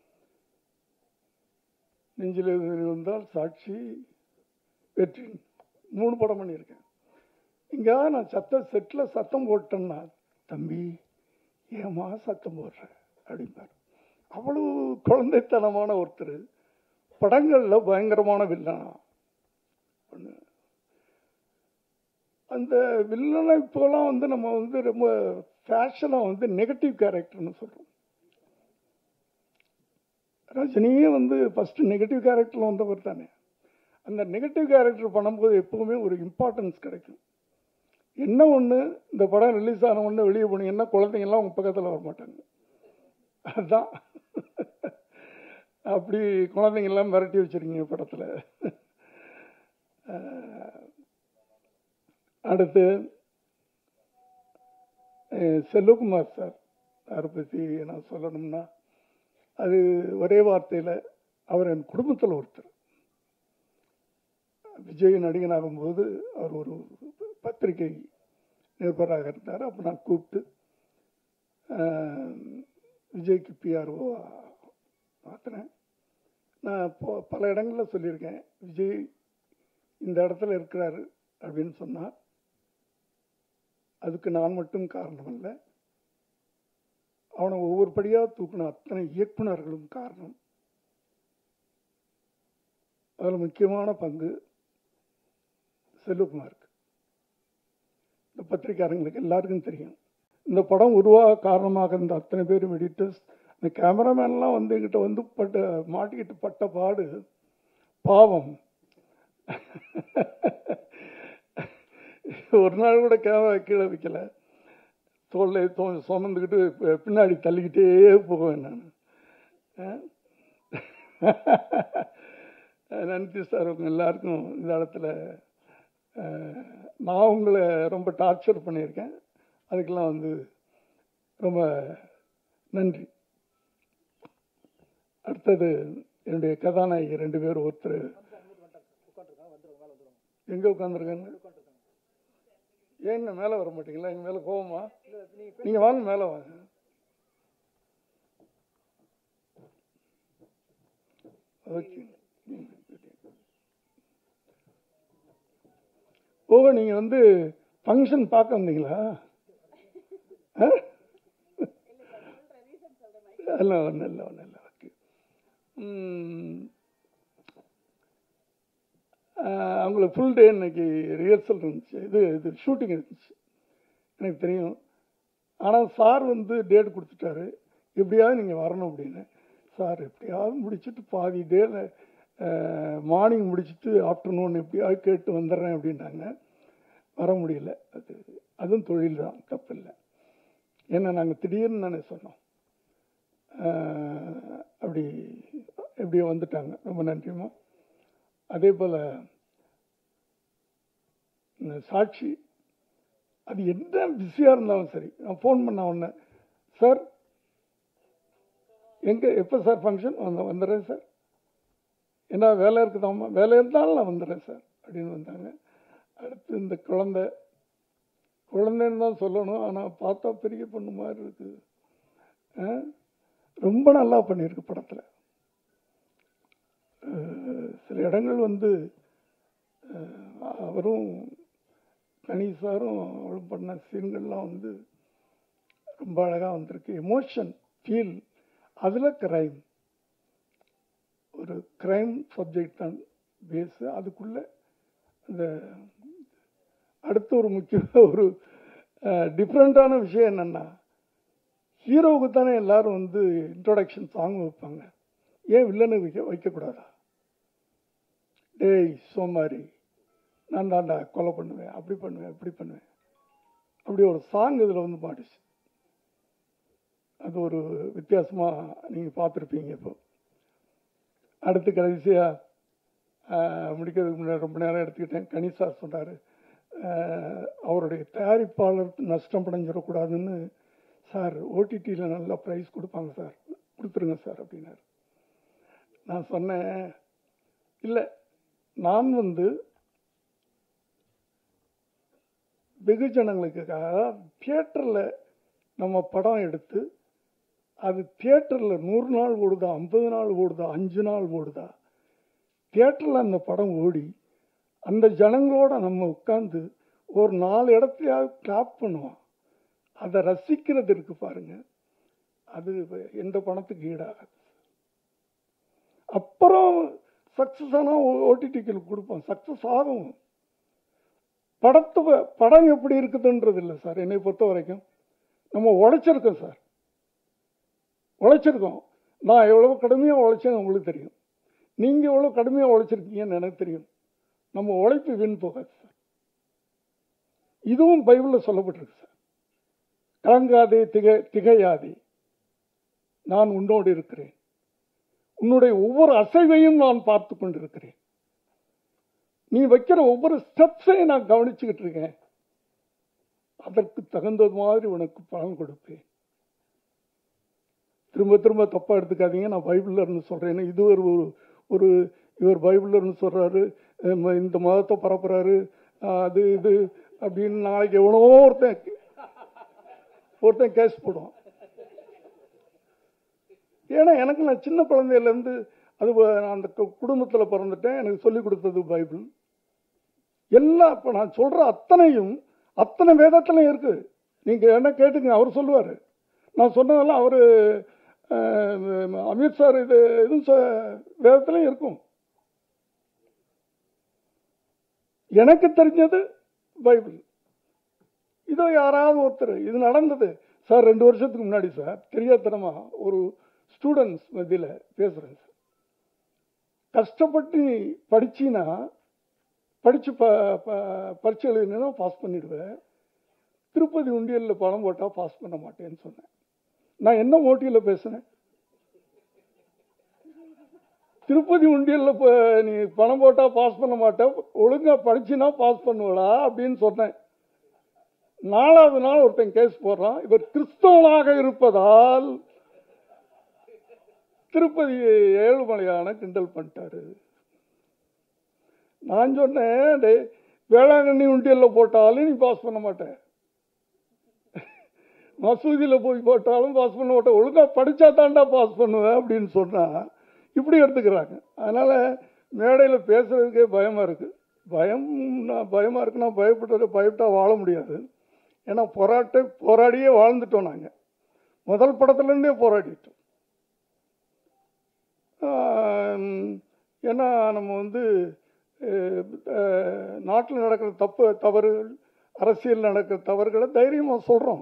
நெஞ்சில் வந்தால் சாட்சி வெற்றி மூணு படம் பண்ணியிருக்கேன் இங்க நான் சத்த செட்டில் சத்தம் போட்டேன்னா தம்பி ஏமா சத்தம் போடுற அப்படிம்பார் அவ்வளவு குழந்தைத்தனமான ஒருத்தர் படங்கள்ல பயங்கரமான வில்லனா ஒண்ணு. அந்த வில்லனை இப்போலாம் வந்து நம்ம வந்து ரொம்ப ஃபேஷனா வந்து நெகட்டிவ் கேரக்டர்னு சொல்றோம் ரஜினியே வந்து ஃபர்ஸ்ட் நெகட்டிவ் கேரக்டர்ல வந்தவர் தானே அந்த நெகட்டிவ் கேரக்டர் பண்ணும்போது எப்பவுமே ஒரு இம்பார்ட்டன்ஸ் கிடைக்கும் என்ன ஒண்ணு இந்த படம் ரிலீஸ் ஆன உடனே வெளியே போனீங்கன்னா குழந்தைங்க எல்லாம் உங்க பக்கத்துல வர மாட்டாங்க அதுதான் அப்படி குழந்தைங்க எல்லாம் மிரட்டி வச்சிருக்கீங்க படத்துல அஹ், அடுத்து அஹ், செல்வகுமார் சார் அவரை பத்தி நான் சொல்லணும்னா அது ஒரே வார்த்தையில அவர் என் குடும்பத்தில் ஒருத்தர் விஜய் நடிகனாகும்போது அவர் ஒரு பத்திரிகை நிருபராக இருந்தார் அப்போ நான் கூப்பிட்டு ஆஹ், விஜய்க்கு பிஆர்ஓ மாற்றினேன் நான் இப்போ பல இடங்களில் சொல்லியிருக்கேன் விஜய் இந்த இடத்துல இருக்கிறாரு அப்படின்னு சொன்னால் அதுக்கு நான் மட்டும் காரணம் இல்லை அவனை ஒவ்வொரு படியாக தூக்கின அத்தனை இயக்குனர்களும் காரணம் அதில் முக்கியமான பங்கு செல்வகுமாருக்கு இந்த பத்திரிக்கையாளங்களுக்கு எல்லாருக்கும் தெரியும் இந்த படம் உருவாக காரணமாக இருந்த அத்தனை பேரும் எடிட்டர்ஸ் இந்த கேமராமேன்லாம் வந்து எங்கிட்ட வந்து பட்ட மாட்டிக்கிட்டு பட்ட பாடு பாவம் ஒரு நாள் கூட கேமரா கீழே வைக்கல தோல்ல தோ- சுமந்துக்கிட்டு பி- பின்னாடி தள்ளிக்கிட்டே போவேன் நான் நன்றி சார் உங்க எல்லாருக்கும் இந்த இடத்துல அஹ், நான் உங்களை ரொம்ப டார்ச்சர் பண்ணியிருக்கேன் அதுக்கெல்லாம் வந்து ரொம்ப நன்றி அடுத்தது என்னுடைய கதாநாயகி ரெண்டு பேரும் ஒருத்தர் எங்க உட்காந்துருக்காங்க ஏங்க மேல வர மாட்டீங்களா எங்க மேல கோவமா நீங்க வாங்க மேல வாங்க ஓகே ஓ நீங்க வந்து ஃபங்க்ஷன் பார்க்க வந்தீங்களா ஆ? இல்ல ஒன்றும் இல்லை ஒன்றும் இல்லை ஓகே அவங்களுக்கு ஃபுல் டே இன்னைக்கு ரிஹர்சல் இருந்துச்சு இது இது ஷூட்டிங் இருந்துச்சு எனக்கு தெரியும் ஆனால் சார் வந்து டேட் கொடுத்துட்டாரு எப்படியாவது நீங்கள் வரணும் அப்படின்னு சார் எப்படியாவது முடிச்சுட்டு பாதி டேல மார்னிங் முடிச்சுட்டு ஆஃப்டர்நூன் எப்படியாவது கேட்டு வந்துடுறேன் அப்படின்னாங்க வர முடியல அது அதுவும் தொழில் தான் தப்பு இல்லை ஏன்னா நாங்கள் திடீர்னு தானே சொன்னோம் அஹ், அப்படி எப்படியோ வந்துட்டாங்க ரொம்ப நன்றிம்மா அதே போல் சாட்சி அது என்ன பிஸியாக இருந்தாலும் சரி நான் ஃபோன் பண்ண உடனே சார் எங்கே எப்போ சார் ஃபங்க்ஷன் வந்து வந்துடுறேன் சார் என்ன வேலை இருக்குதாம்மா வேலை இருந்தாலும் நான் வந்துடுறேன் சார் அப்படின்னு வந்தாங்க அடுத்து இந்த குழந்தை குழந்தைன்னு தான் சொல்லணும் ஆனால் பார்த்தா பெரிய பொண்ணு மாதிரி இருக்குது ஆ? ரொம்ப நல்லா பண்ணியிருக்கு படத்தில் சில இடங்கள் வந்து அஹ், அவரும் கணேசாரும் அவளும் பண்ண சீன்கள்லாம் வந்து ரொம்ப அழகாக வந்திருக்கு எமோஷன் ஃபீல் அதில் கிரைம் ஒரு கிரைம் சப்ஜெக்ட் தான் பேஸு அதுக்குள்ள இந்த அடுத்த ஒரு முக்கிய ஒரு டிஃப்ரெண்ட்டான விஷயம் என்னென்னா ஹீரோவுக்கு தானே எல்லாரும் வந்து இன்ட்ரோடக்ஷன் சாங் வைப்பாங்க ஏன் வில்லனுக்கு வைக்க வைக்கக்கூடாதா டேய் சோமாரி நான் தாண்டா கொலை பண்ணுவேன் அப்படி பண்ணுவேன் இப்படி பண்ணுவேன் அப்படி ஒரு சாங் இதில் வந்து பாடிச்சு அது ஒரு வித்தியாசமாக நீங்கள் பார்த்துருப்பீங்க இப்போ அடுத்து கடைசியாக முடிக்கிறதுக்கு முன்னாடி ரொம்ப நேரம் எடுத்துக்கிட்டேன் கனிஷா சொன்னார் அவருடைய தயாரிப்பாளர் நஷ்டம் அடைஞ்சிடக்கூடாதுன்னு சார் ஓடிடியில் நல்லா ப்ரைஸ் கொடுப்பாங்க சார் கொடுத்துருங்க சார் அப்படின்னாரு நான் சொன்னேன் இல்லை நான் வந்து வெகுஜனங்களுக்காக தியேட்டரில் நம்ம படம் எடுத்து அது தியேட்டரில் நூறு நாள் ஓடுதா ஐம்பது நாள் ஓடுதா அஞ்சு நாள் ஓடுதா தியேட்டரில் அந்த படம் ஓடி அந்த ஜனங்களோட நம்ம உட்காந்து ஒரு நாலு இடத்துலையாவது கிளாப் பண்ணுவோம் அதை ரசிக்கிறது இருக்கு பாருங்க அது எந்த பணத்துக்கு ஈடாகாது அப்புறம் சக்ஸஸ் ஆனால் ஓடிடிக்கு கொடுப்போம் சக்ஸஸ் ஆகும் படத்தை வ- படம் எப்படி இருக்குதுன்றது இல்லை சார் என்னை பொறுத்த வரைக்கும் நம்ம உழைச்சிருக்கோம் சார் உழைச்சிருக்கோம் நான் எவ்வளோ கடுமையாக உழைச்சேன்னு உங்களுக்கு தெரியும் நீங்கள் எவ்வளோ கடுமையாக உழைச்சிருக்கீங்கன்னு எனக்கு தெரியும் நம்ம உழைப்பு வீண் போகாது சார் இதுவும் பைபிளில் சொல்லப்பட்டிருக்கு சார் கலங்காதே திக திகையாதே நான் உன்னோடு இருக்கிறேன் உன்னுடைய ஒவ்வொரு அசைவையும் நான் பார்த்து கொண்டிருக்கிறேன் நீ வைக்கிற ஒவ்வொரு ஸ்டெப்ஸையும் நான் கவனிச்சுக்கிட்டு இருக்கேன் அதற்கு தகுந்தது மாதிரி உனக்கு பலன் கொடுப்பேன் திரும்ப திரும்ப தப்பா எடுத்துக்காதீங்க நான் பைபிள்ல இருந்து சொல்றேன் இது ஒரு ஒரு- ஒரு இவர் பைபிள்ல இருந்து சொல்றாரு அஹ் ம- இந்த மதத்தை பரப்புறாரு அஹ் அது இது அப்படின்னு நாளைக்கு எவனோ ஒருத்தன் ஒருத்தன் கேஸ் போடுவான் ஏன்னா எனக்கு நான் சின்ன குழந்தையிலேருந்து அது வ- நான் அந்த கு- குடும்பத்துல பிறந்துட்டேன் எனக்கு சொல்லி கொடுத்தது பைபிள் எல்லாம் இப்போ நான் சொல்ற அத்தனையும் அத்தனை வேதத்திலையும் இருக்கு நீங்க என்ன கேட்டுங்க அவர் சொல்லுவாரு நான் சொன்னதெல்லாம் அவரு அஹ், அமித் சார் இது இதுவும் சொ- வேதத்திலையும் இருக்கும் எனக்கு தெரிஞ்சது பைபிள் இதோ யாராவது ஒருத்தர் இது நடந்தது சார் ரெண்டு வருஷத்துக்கு முன்னாடி சார் தெரியாதனமா ஒரு ஸ்டூடெண்ட்ஸ் மத்தியில் பேசுறேன் சார் கஷ்டப்பட்டு நீ படிச்சினா படிச்சு ப ப- பரீட்சை எழுதினா பாஸ் பண்ணிடுவேன் திருப்பதி உண்டியலில் பணம் போட்டால் பாஸ் பண்ண மாட்டேன்னு சொன்னேன் நான் என்ன மோட்டிவில் பேசுனேன் திருப்பதி உண்டியல்ல ப- நீ பணம் போட்டா பாஸ் பண்ண மாட்டேன் ஒழுங்கா படிச்சினா பாஸ் பண்ணுவடா அப்படின்னு சொன்னேன் நாலாவது நாள் ஒருத்தன் கேஸ் போடுறான் இவர் கிறிஸ்தவனாக இருப்பதால் திருப்பதி ஏழுமலையான கிண்டல் பண்ணிட்டாரு நான் சொன்னேன் டேய், வேளாங்கண்ணி உண்டியல்ல போட்டாலும் நீ பாஸ் பண்ண மாட்டேன் மசூதியில போய் போட்டாலும் பாஸ் பண்ண மாட்டேன் ஒழுங்கா படிச்சா தாண்டா பாஸ் பண்ணுவேன் அப்படின்னு சொன்னா இப்படி எடுத்துக்கிறாங்க அதனால மேடையில பேசுறதுக்கே பயமா இருக்கு பயம் நான் பயமா இருக்கு நான் பயப்பட்டு பயப்பட்டா வாழ முடியாது ஏன்னா போராட்ட போராடியே வாழ்ந்துட்டோம் நாங்க முதல் படத்துல இருந்தே போராடிட்டோம் ஆம், ஏன்னா நம்ம வந்து நாட்டில் நடக்கிற தப்பு தவறுகள் அரசியல் நடக்கிற தவறுகளை தைரியமாக சொல்கிறோம்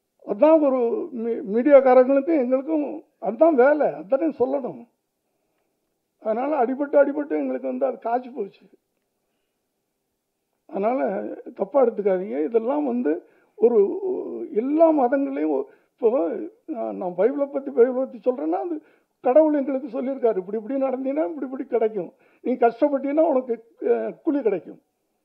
அதான் ஒரு மீ- மீடியாக்காரங்களுக்கும் எங்களுக்கும் அதுதான் வேலை அதானே சொல்லணும் அதனால் அடிபட்டு அடிபட்டு எங்களுக்கு வந்து அது காய்ச்சி போச்சு அதனால் தப்பாக எடுத்துக்காதீங்க இதெல்லாம் வந்து ஒரு எல்லா மதங்களையும் ஒ- இப்போ நான் நான் பைபிளை பற்றி பைபிளை பற்றி சொல்கிறேன்னா அது கடவுள் எங்களுக்கு சொல்லியிருக்காரு இப்படி இப்படி நடந்தீங்கன்னா இப்படி இப்படி கிடைக்கும் நீ கஷ்டப்பட்டீங்கன்னா உனக்கு அஹ், கூலி கிடைக்கும்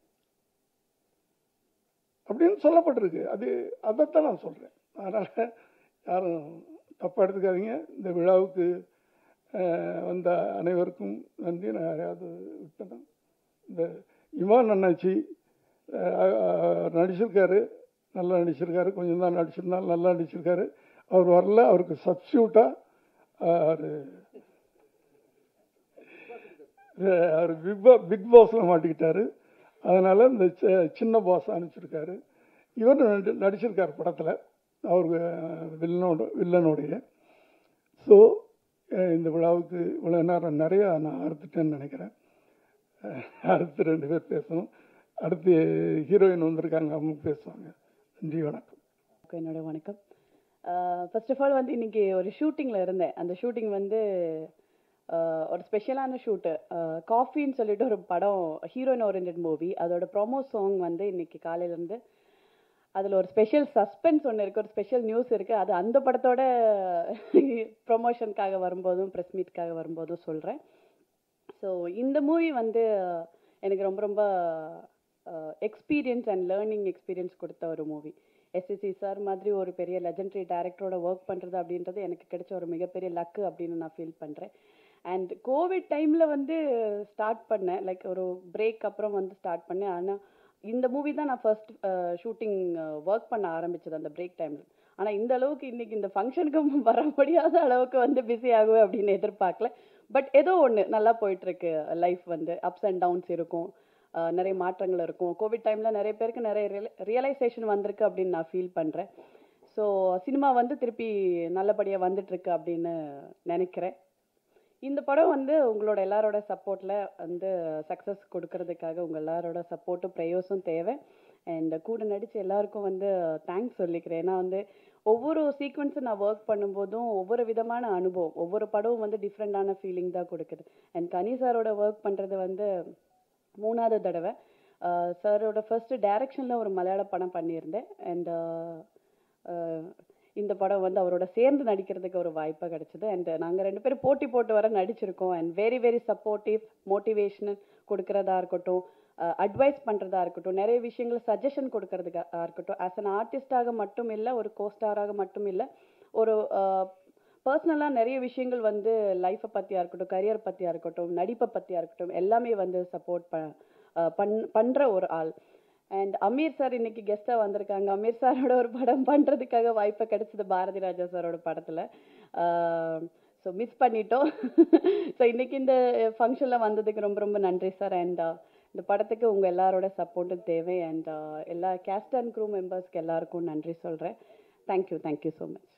அப்படின்னு சொல்லப்பட்டிருக்கு அது அதைத்தான் நான் சொல்கிறேன் அதனால் யாரும் தப்பாக எடுத்துக்காதீங்க இந்த விழாவுக்கு அஹ், வந்த அனைவருக்கும் நன்றி நான் யாரையாவது விட்டேன்னா இந்த இமான் அண்ணாச்சி அஹ், அஹ், நடிச்சிருக்காரு நல்லா நடிச்சிருக்காரு கொஞ்சம் தான் நடிச்சிருந்தாலும் நல்லா நடிச்சிருக்காரு அவர் வரல அவருக்கு சப்ஸ்டியூட்டாக அவர் அவர் பிக் பா பிக் பாஸில் மாட்டிக்கிட்டாரு அதனால் இந்த சி- சின்ன பாஸ் அனுப்பிச்சிருக்காரு இவர் நடி- நடிச்சிருக்காரு படத்தில் அவருக்கு வில்லனோட வில்லனுடைய ஸோ இந்த விழாவுக்கு இவ்வளோ நேரம் நிறையா நான் அறுத்துட்டேன்னு நினைக்கிறேன் அஹ், அடுத்து ரெண்டு பேர் பேசணும் அடுத்து ஹீரோயின் வந்திருக்காங்க அவங்க பேசுவாங்க நன்றி வணக்கம் வணக்கம், என்னோட வணக்கம் ஃபர்ஸ்ட் ஆஃப் ஆல் வந்து இன்னைக்கு ஒரு ஷூட்டிங்கில் இருந்தேன் அந்த ஷூட்டிங் வந்து ஆஹ், ஒரு ஸ்பெஷலான ஷூட்டு காஃபின்னு சொல்லிட்டு ஒரு படம் ஹீரோயின் ஓரியன்ட் மூவி அதோட ப்ரோமோ சாங் வந்து இன்னைக்கு காலையிலேருந்து அதில் ஒரு ஸ்பெஷல் சஸ்பென்ஸ் ஒன்று இருக்குது ஒரு ஸ்பெஷல் நியூஸ் இருக்குது அது அந்த படத்தோட ப்ரொமோஷனுக்காக வரும்போதும் ப்ரெஸ் மீட்காக வரும்போதும் சொல்கிறேன் ஸோ இந்த மூவி வந்து எனக்கு ரொம்ப ரொம்ப எக்ஸ்பீரியன்ஸ் அண்ட் லேர்னிங் எக்ஸ்பீரியன்ஸ் கொடுத்த ஒரு மூவி எஸ்எஸ்சி சார் மாதிரி ஒரு பெரிய லெஜெண்டரி டைரக்டரோட ஒர்க் பண்ணுறது அப்படின்றது எனக்கு கிடைச்ச ஒரு மிகப்பெரிய லக்கு அப்படின்னு நான் ஃபீல் பண்ணுறேன் அண்ட் கோவிட் டைமில் வந்து ஸ்டார்ட் பண்ணேன் லைக் ஒரு பிரேக் அப்புறம் வந்து ஸ்டார்ட் பண்ணேன் ஆனால் இந்த மூவி தான் நான் ஃபர்ஸ்ட் ஷூட்டிங் ஒர்க் பண்ண ஆரம்பிச்சது அந்த பிரேக் டைமில் ஆனால் இந்த அளவுக்கு இன்னைக்கு இந்த ஃபங்க்ஷனுக்கு வர முடியாத அளவுக்கு வந்து பிஸி ஆகுவேன் அப்படின்னு எதிர்பார்க்கல பட் ஏதோ ஒன்று நல்லா போயிட்டுருக்கு லைஃப் வந்து அப்ஸ் அண்ட் டவுன்ஸ் இருக்கும் அஹ் நிறைய மாற்றங்கள் இருக்கும் கோவிட் டைமில் நிறைய பேருக்கு நிறைய ரியலைசேஷன் வந்திருக்கு அப்படின்னு நான் ஃபீல் பண்ணுறேன் ஸோ சினிமா வந்து திருப்பி நல்லபடியாக வந்துட்டுருக்கு அப்படின்னு நினைக்கிறேன் இந்த படம் வந்து உங்களோட எல்லாரோட சப்போர்ட்டில் வந்து சக்ஸஸ் கொடுக்கறதுக்காக உங்கள் எல்லாரோட சப்போர்ட்டும் ப்ரேயர்ஸும் தேவை அண்ட் கூட நடிச்ச எல்லாருக்கும் வந்து தேங்க்ஸ் சொல்லிக்கிறேன் ஏன்னா வந்து ஒவ்வொரு சீக்வன்ஸும் நான் ஒர்க் பண்ணும்போதும் ஒவ்வொரு விதமான அனுபவம் ஒவ்வொரு படமும் வந்து டிஃப்ரெண்டான ஃபீலிங் தான் கொடுக்குது அண்ட் கனி சாரோட ஒர்க் பண்ணுறது வந்து மூணாவது தடவை சாரோட ஃபர்ஸ்ட் டைரக்ஷனில் ஒரு மலையாள படம் பண்ணியிருந்தேன் அண்ட் இந்த படம் வந்து அவரோட சேர்ந்து நடிக்கிறதுக்கு ஒரு வாய்ப்பு கிடைச்சது அண்ட் நாங்கள் ரெண்டு பேரும் போட்டி போட்டு வர நடிச்சிருக்கோம் and very very supportive motivational கொடுக்கறதா இருக்கட்டும் அட்வைஸ் பண்ணுறதா இருக்கட்டும் நிறைய விஷயங்கள் சஜஷன் கொடுக்கறதுக்கா இருக்கட்டும் ஆஸ் அன் ஆர்டிஸ்டாக மட்டும் இல்லை ஒரு கோஸ்டாராக மட்டும் இல்லை ஒரு பர்சனலாக நிறைய விஷயங்கள் வந்து லைஃப்பை பற்றியா இருக்கட்டும் கரியர் பற்றியா இருக்கட்டும் நடிப்பை பற்றியா இருக்கட்டும் எல்லாமே வந்து சப்போர்ட் ப அஹ் பண் பண்ணுற ஒரு ஆள் அண்ட் அமீர் சார் இன்னைக்கு கெஸ்ட்டாக வந்திருக்காங்க அமீர் சாரோட ஒரு படம் பண்ணுறதுக்காக வாய்ப்பு கிடைச்சது பாரதி ராஜா சாரோட படத்தில் ஸோ மிஸ் பண்ணிட்டோம் ஸோ இன்னைக்கு இந்த ஃபங்க்ஷனில் வந்ததுக்கு ரொம்ப ரொம்ப நன்றி சார் அண்ட் இந்த படத்துக்கு உங்கள் எல்லாரோட சப்போர்ட்டும் தேவை அண்ட் எல்லா கேஸ்ட் அண்ட் க்ரூ மெம்பர்ஸ்க்கு எல்லாருக்கும் நன்றி சொல்கிறேன் தேங்க்யூ தேங்க்யூ ஸோ மச்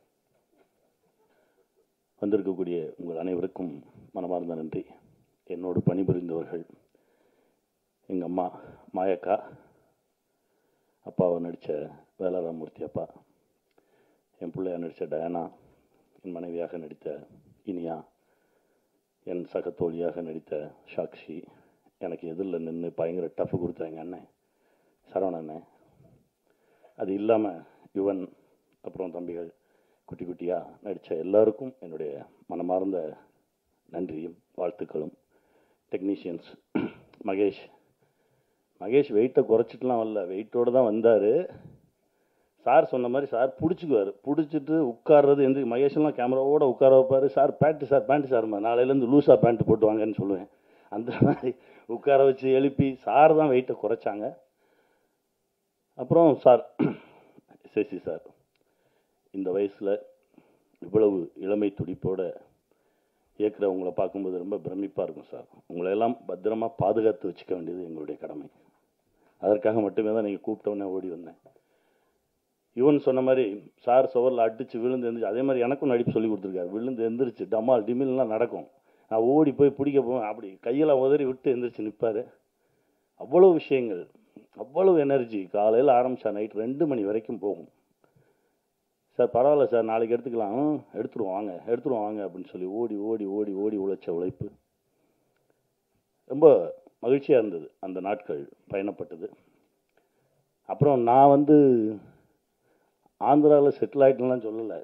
வந்திருக்கக்கூடிய உங்கள் அனைவருக்கும் மனமார்ந்த நன்றி என்னோடு பணிபுரிந்தவர்கள் எங்கள் அம்மா மாயக்கா அப்பாவை நடித்த வேலாராமூர்த்தி அப்பா என் பிள்ளையா நடித்த டயானா என் மனைவியாக நடித்த இனியா என் சக தோழியாக நடித்த சாக்ஷி எனக்கு எதிரில் நின்று பயங்கர டஃப் கொடுத்த எங்கள் அண்ணன் சரவண அண்ணன் அது இல்லாமல் யுவன் அப்புறம் தம்பிகள் குட்டி குட்டியாக நடித்த எல்லாருக்கும் என்னுடைய மனமார்ந்த நன்றியும் வாழ்த்துக்களும் டெக்னீஷியன்ஸ் மகேஷ் மகேஷ் வெயிட்டை குறைச்சிட்டுலாம் வரல வெயிட்டோடு தான் வந்தார் சார் சொன்ன மாதிரி சார் பிடிச்சிக்குவார் பிடிச்சிட்டு உட்கார்றது எந்த மகேஷ்லாம் கேமராவோட உட்கார வைப்பார் sir pant sir pant sir நாளையிலேருந்து லூஸாக பேண்ட் போட்டு வாங்கன்னு சொல்லுவேன் அந்த மாதிரி உட்கார வச்சு எழுப்பி சார் தான் வெயிட்டை குறைச்சாங்க அப்புறம் சார் சேசி சார் இந்த வயசில் இவ்வளவு இளமை துடிப்போட இயக்குறவங்களை பார்க்கும்போது ரொம்ப பிரமிப்பாக இருக்கும் சார் உங்களை எல்லாம் பத்திரமா பாதுகாத்து வச்சுக்க வேண்டியது எங்களுடைய கடமை அதற்காக மட்டுமே தான் நீங்கள் கூப்பிட்டோன்னே ஓடி வந்தேன் யுவன் சொன்ன மாதிரி சார் சுவரில் அடித்து விழுந்து எந்திரிச்சு அதே மாதிரி எனக்கும் நடிப்பு சொல்லி கொடுத்துருக்காரு விழுந்து எந்திரிச்சு டமால் டிமில்லாம் நடக்கும் நான் ஓடி போய் பிடிக்க போவேன் அப்படி கையெல்லாம் உதறி விட்டு எந்திரிச்சு நிற்பார் அவ்வளோ விஷயங்கள் அவ்வளவு எனர்ஜி காலையில் ஆரம்பித்தா நைட் ரெண்டு மணி வரைக்கும் போகும் சார் பரவாயில்ல சார் நாளைக்கு எடுத்துக்கலாம் ம், எடுத்துருவோம் வாங்க எடுத்துருவோம் வாங்க அப்படின்னு சொல்லி ஓடி ஓடி ஓடி ஓடி உழைச்ச உழைப்பு ரொம்ப மகிழ்ச்சியாக இருந்தது அந்த நாட்கள் பயணப்பட்டது அப்புறம் நான் வந்து ஆந்திராவில் செட்டில் ஆகிட்டேன்லாம் சொல்லலை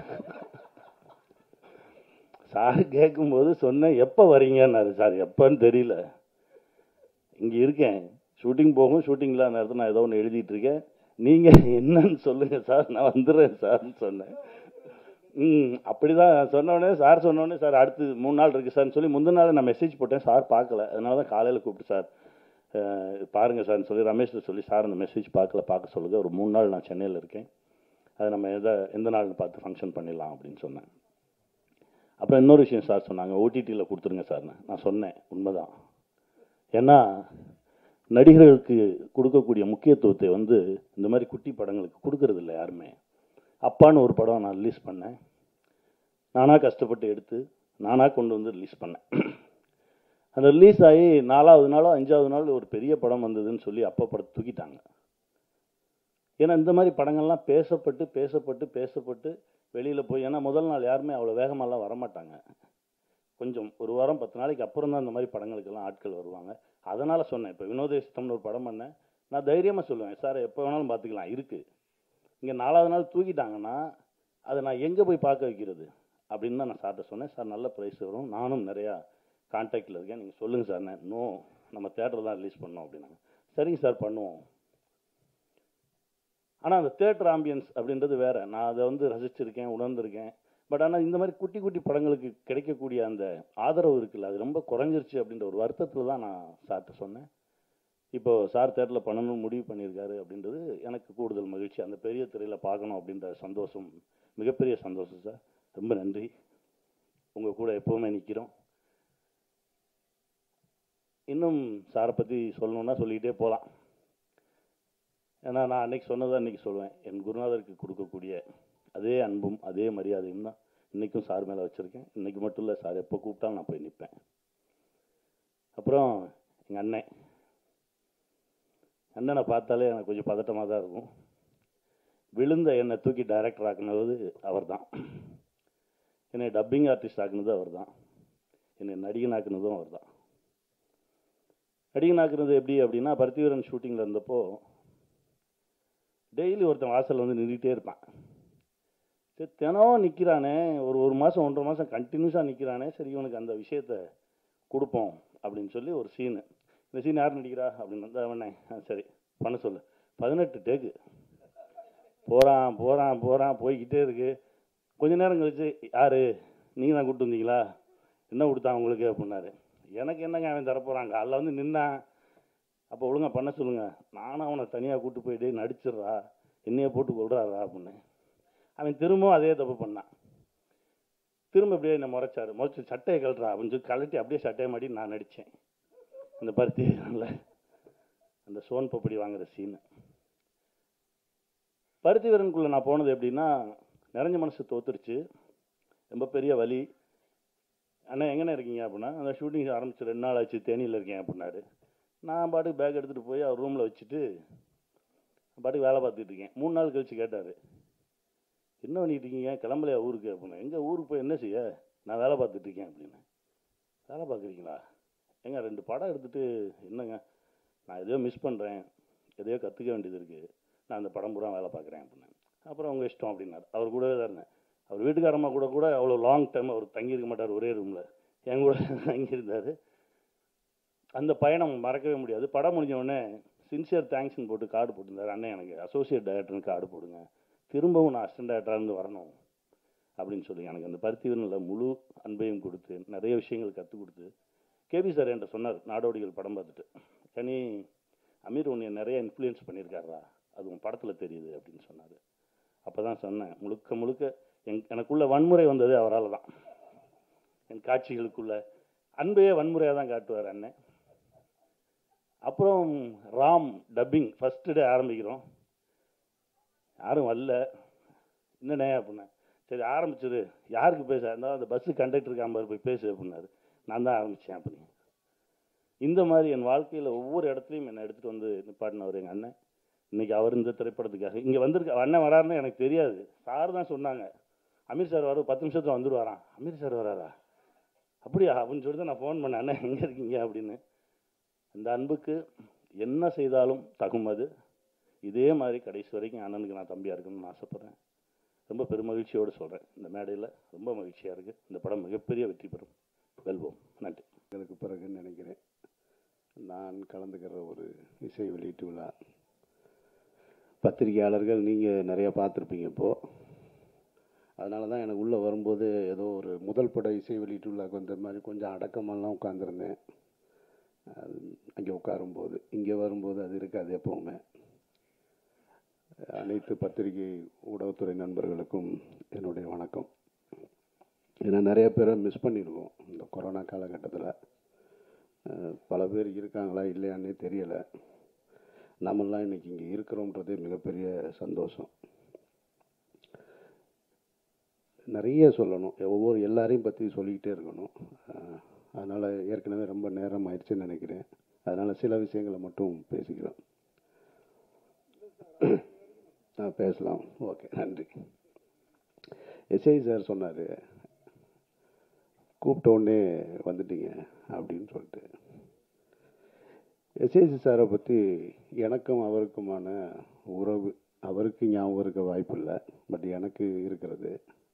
சார் கேட்கும்போது சொன்னேன் எப்போ வரீங்கன்னாரு சார் எப்போன்னு தெரியல இங்கே இருக்கேன் ஷூட்டிங் போகும் ஷூட்டிங் இல்லாத நேரத்தில் நான் ஏதோ ஒன்று எழுதிட்டு இருக்கேன் நீங்கள் என்னன்னு சொல்லுங்கள் சார் நான் வந்துடுறேன் சார்னு சொன்னேன் ம் அப்படி தான் சொன்னோடனே சார் சொன்னோடனே சார் அடுத்து மூணு நாள் இருக்குது சார்னு சொல்லி முந்தின நாள் நான் மெசேஜ் போட்டேன் சார் பார்க்கல அதனால தான் காலையில் கூப்பிட்டு சார் அஹ், பாருங்க சார்னு சொல்லி ரமேஷ் சொல்லி சார் அந்த மெசேஜ் பார்க்கல பார்க்க சொல்லுங்க ஒரு மூணு நாள் நான் சென்னையில் இருக்கேன் அதை நம்ம எதை எந்த நாள்னு பார்த்து ஃபங்க்ஷன் பண்ணிடலாம் அப்படின்னு சொன்னேன் அப்புறம் இன்னொரு விஷயம் சார் சொன்னாங்க ஓடிடியில் கொடுத்துருங்க சார்னு நான் சொன்னேன் உண்மைதான் ஏன்னா நடிகர்களுக்கு கொடுக்கக்கூடிய முக்கியத்துவத்தை வந்து இந்த மாதிரி குட்டி படங்களுக்கு கொடுக்கறது இல்லை யாருமே அப்பான்னு ஒரு படம் நான் ரிலீஸ் பண்ணேன் நானாக கஷ்டப்பட்டு எடுத்து நானாக கொண்டு வந்து ரிலீஸ் பண்ணேன் அந்த ரிலீஸ் ஆகி நாலாவது நாளோ அஞ்சாவது நாள் ஒரு பெரிய படம் வந்ததுன்னு சொல்லி அப்பா படத்தை தூக்கிட்டாங்க ஏன்னா இந்த மாதிரி படங்கள்லாம் பேசப்பட்டு பேசப்பட்டு பேசப்பட்டு வெளியில் போய் ஏன்னா முதல் நாள் யாருமே அவ்வளோ வேகமாலாம் வரமாட்டாங்க கொஞ்சம் ஒரு வாரம் பத்து நாளைக்கு அப்புறம் தான் இந்த மாதிரி படங்களுக்கெல்லாம் ஆட்கள் வருவாங்க அதனால் சொன்னேன் இப்போ வினோதேஷ்டம்னு ஒரு படம் பண்ணேன் நான் தைரியமாக சொல்லுவேன் சார் எப்போ வேணாலும் பார்த்துக்கலாம் இருக்குது இங்கே நாலாவது நாள் தூக்கிட்டாங்கன்னா அதை நான் எங்கே போய் பார்க்க வைக்கிறது அப்படின்னு தான் நான் சார்ட்ட சொன்னேன் சார் நல்ல ப்ரைஸ் வரும் நானும் நிறையா கான்டாக்டில் இருக்கேன் நீங்கள் சொல்லுங்கள் சார் நோ நம்ம தேட்டர் தான் ரிலீஸ் பண்ணோம் அப்படின்னாங்க சரிங்க சார் பண்ணுவோம் ஆனால் அந்த தேட்டர் ஆம்பியன்ஸ் அப்படின்றது வேற நான் அதை வந்து ரசிச்சிருக்கேன் உணர்ந்திருக்கேன் பட் ஆனால் இந்த மாதிரி குட்டி குட்டி படங்களுக்கு கிடைக்கக்கூடிய அந்த ஆதரவு இருக்குல்ல அது ரொம்ப குறைஞ்சிருச்சு அப்படின்ற ஒரு வருத்தத்தில் தான் நான் சார்ட்ட சொன்னேன் இப்போ சார் தேட்டரில் பண்ணணும்னு முடிவு பண்ணியிருக்காரு அப்படின்றது எனக்கு கூடுதல் மகிழ்ச்சி அந்த பெரிய திரையில் பார்க்கணும் அப்படின்ற சந்தோஷம் மிகப்பெரிய சந்தோஷம் சார் ரொம்ப நன்றி உங்கள் கூட எப்போவுமே நிற்கிறோம் இன்னும் சாரை பற்றி சொல்லணுன்னா சொல்லிக்கிட்டே போகலாம் ஏன்னா நான் அன்னைக்கு சொன்னதை அன்னைக்கு சொல்லுவேன் என் குருநாதருக்கு கொடுக்கக்கூடிய அதே அன்பும் அதே மரியாதையும் தான் இன்றைக்கும் சார் மேலே வச்சுருக்கேன் இன்றைக்கி மட்டும் இல்லை சார் எப்போ கூப்பிட்டாலும் நான் போய் நிற்பேன் அப்புறம் எங்கள் அண்ணன் அண்ணனை பார்த்தாலே எனக்கு கொஞ்சம் பதட்டமாக தான் இருக்கும் விழுந்த என்னை தூக்கி டைரக்டர் ஆக்குனது அவர் தான் என்னை டப்பிங் ஆர்டிஸ்ட் ஆக்குனது அவர் தான் என்னை நடிகன் ஆக்குனதும் அவர் தான் நடிகன் ஆக்குனது எப்படி அப்படின்னா பருத்திவீரன் ஷூட்டிங்கில் இருந்தப்போ டெய்லி ஒருத்தன் வாசல் வந்து நின்றுட்டே இருப்பான் சரி தினம் நிற்கிறானே ஒரு ஒரு மாதம் ஒன்றரை மாதம் கண்டினியூஸாக நிற்கிறானே சரி இவனுக்கு அந்த விஷயத்த கொடுப்போம் அப்படின்னு சொல்லி ஒரு சீனு இந்த சீன் யார் நடிக்கிறா அப்படின்னு வந்து அவனே ஆ, சரி பண்ண சொல்லு பதினெட்டு டேக்கு போகிறான் போகிறான் போகிறான் போய்கிட்டே இருக்கு கொஞ்ச நேரம் கழிச்சு யாரு நீங்கள் தான் கூப்பிட்டு வந்தீங்களா என்ன கொடுத்தான் உங்களுக்கு அப்படின்னாரு எனக்கு என்னங்க அவன் தரப்போகிறான் காலைல வந்து நின்னான் அப்போ ஒழுங்கா பண்ண சொல்லுங்க நானும் அவனை தனியாக கூட்டு போயிட்டு நடிச்சிடுறா என்னைய போட்டு கொள்றாரா அப்படின்னு அவன் திரும்பவும் அதே தப்பு பண்ணான் திரும்ப அப்படியே என்னை முறைச்சாரு முறைச்சு சட்டையை கழட்டுறா அப்படின்னு சொல்லி கழட்டி அப்படியே சட்டையை மாட்டி நான் நடித்தேன் அந்த பருத்தி அந்த சோன் பப்படி வாங்குற சீனு பருத்தி வீரனுக்குள்ளே நான் போனது எப்படின்னா நிறைஞ்ச மனசு தோத்துருச்சு ரொம்ப பெரிய வலி அண்ணா எங்கண்ணே இருக்கீங்க அப்படின்னா அந்த ஷூட்டிங் ஆரம்பிச்சு ரெண்டு நாள் ஆச்சு தேனியில் இருக்கேன் அப்படின்னாரு நான் பாட்டுக்கு பேக் எடுத்துகிட்டு போய் அவர் ரூமில் வச்சுட்டு பாட்டுக்கு வேலை பார்த்துட்டு இருக்கேன் மூணு நாள் கழிச்சு கேட்டார் என்ன பண்ணிட்டு இருக்கீங்க கிளம்பலையா ஊருக்கு அப்படின்னு எங்கே ஊருக்கு போய் என்ன செய்ய நான் வேலை பார்த்துட்டு இருக்கேன் அப்படின்னு வேலை பார்க்குறீங்களா ஏங்க ரெண்டு படம் எடுத்துட்டு என்னங்க நான் எதையோ மிஸ் பண்ணுறேன் எதையோ கற்றுக்க வேண்டியது இருக்குது நான் அந்த படம் பூரா வேலை பார்க்குறேன் அப்படின்னு அப்புறம் அவங்க இஷ்டம் அப்படின்னாரு அவர் கூடவே தான் இருந்தேன் அவர் வீட்டுக்காரம்மா கூட கூட அவ்வளோ லாங் டைம் அவர் தங்கியிருக்க மாட்டார் ஒரே ரூமில் என் கூட தங்கியிருந்தார் அந்த பயணம் மறக்கவே முடியாது படம் முடிஞ்ச உடனே சின்சியர் தேங்க்ஸ்னு போட்டு கார்டு போட்டிருந்தாரு அண்ணன் எனக்கு அசோசியேட் டைரக்டர்னு கார்டு போடுங்க திரும்பவும் நான் அசிஸ்டன்ட் டைரக்டராக இருந்து வரணும் அப்படின்னு சொல்லி எனக்கு அந்த பருத்திவனில் முழு அன்பையும் கொடுத்து நிறைய விஷயங்கள் கற்றுக் கொடுத்து கேபி சார் என்கிட்ட சொன்னார் நாடோடிகள் படம் பார்த்துட்டு கனி அமீர் உன்னை நிறைய இன்ஃப்ளூயன்ஸ் பண்ணியிருக்காரா அது உன் படத்தில் தெரியுது அப்படின்னு சொன்னார் அப்போ தான் சொன்னேன் முழுக்க முழுக்க என் எனக்குள்ள வன்முறை வந்தது அவரால் தான் என் காட்சிகளுக்குள்ள அன்பையே வன்முறையாக தான் காட்டுவார் அண்ணன் அப்புறம் ராம் டப்பிங் ஃபஸ்ட்டு டே ஆரம்பிக்கிறோம் யாரும் வரல என்னண்ணே அப்படின்னேன் சரி ஆரம்பிச்சிரு யாருக்கு பேச இருந்தாலும் அந்த பஸ்ஸு கண்டக்டர் காம்பார் போய் பேசு அப்படின்னாரு நான் தான் ஆரம்பித்தேன் அப்படின்னு இந்த மாதிரி என் வாழ்க்கையில் ஒவ்வொரு இடத்துலையும் என்னை எடுத்துகிட்டு வந்து நிப்பாட்டினவர் எங்கள் அண்ணன் இன்னைக்கு அவர் இந்த திரைப்படத்துக்காக இங்கே வந்திருக்க அண்ணன் வராருன்னு எனக்கு தெரியாது சார் தான் சொன்னாங்க அமீர் சார் வர பத்து நிமிஷத்தில் வந்துடுவாராம் அமீர் சார் வராரா அப்படியா அப்படின்னு சொல்லிட்டு நான் ஃபோன் பண்ணேன் அண்ணன் எங்கே இருக்கீங்க அப்படின்னு இந்த அன்புக்கு என்ன செய்தாலும் தகும் அது இதே மாதிரி கடைசி வரைக்கும் அண்ணனுக்கு நான் தம்பியாக இருக்கணும்னு ஆசைப்பட்றேன் ரொம்ப பெருமகிழ்ச்சியோடு சொல்கிறேன் இந்த மேடையில் ரொம்ப மகிழ்ச்சியாக இருக்குது இந்த படம் மிகப்பெரிய வெற்றி பெறும் வெல்வோம் நன்றி எனக்கு பிறகுன்னு நினைக்கிறேன் நான் கலந்துக்கிற ஒரு இசை வெளியீட்டு விழா பத்திரிகையாளர்கள் நீங்கள் நிறைய பார்த்துருப்பீங்க இப்போது அதனால தான் எனக்கு உள்ளே வரும்போது ஏதோ ஒரு முதல் பட இசை வெளியீட்டு விழாக்கு வந்த மாதிரி கொஞ்சம் அடக்கமெல்லாம் உட்காந்துருந்தேன் அது அங்கே உட்காரும்போது இங்கே வரும்போது அது இருக்காது எப்போவுமே அனைத்து பத்திரிகை ஊடகத்துறை நண்பர்களுக்கும் என்னுடைய வணக்கம் ஏன்னா நிறைய பேரை மிஸ் பண்ணியிருக்கோம் இந்த கொரோனா காலகட்டத்தில் அஹ், பல பேர் இருக்காங்களா இல்லையான்னே தெரியலை நம்மெல்லாம் இன்னைக்கு இங்கே இருக்கிறோன்றதே மிகப்பெரிய சந்தோஷம் நிறைய சொல்லணும் ஒவ்வொரு எல்லாரையும் பற்றி சொல்லிக்கிட்டே இருக்கணும் அஹ், அதனால் ஏற்கனவே ரொம்ப நேரம் ஆயிடுச்சுன்னு நினைக்கிறேன் அதனால் சில விஷயங்களை மட்டும் பேசிக்கிறோம் ஆ பேசலாம் ஓகே நன்றி எஸ்ஐ சார் சொன்னார் கூப்பிட்ட உடனே வந்துட்டீங்க அப்படின்னு சொல்லிட்டு எஸ்ஐசி சாரை பற்றி எனக்கும் அவருக்குமான உறவு அவருக்கு ஞாபகம் இருக்க வாய்ப்பு இல்லை பட் எனக்கு இருக்கிறது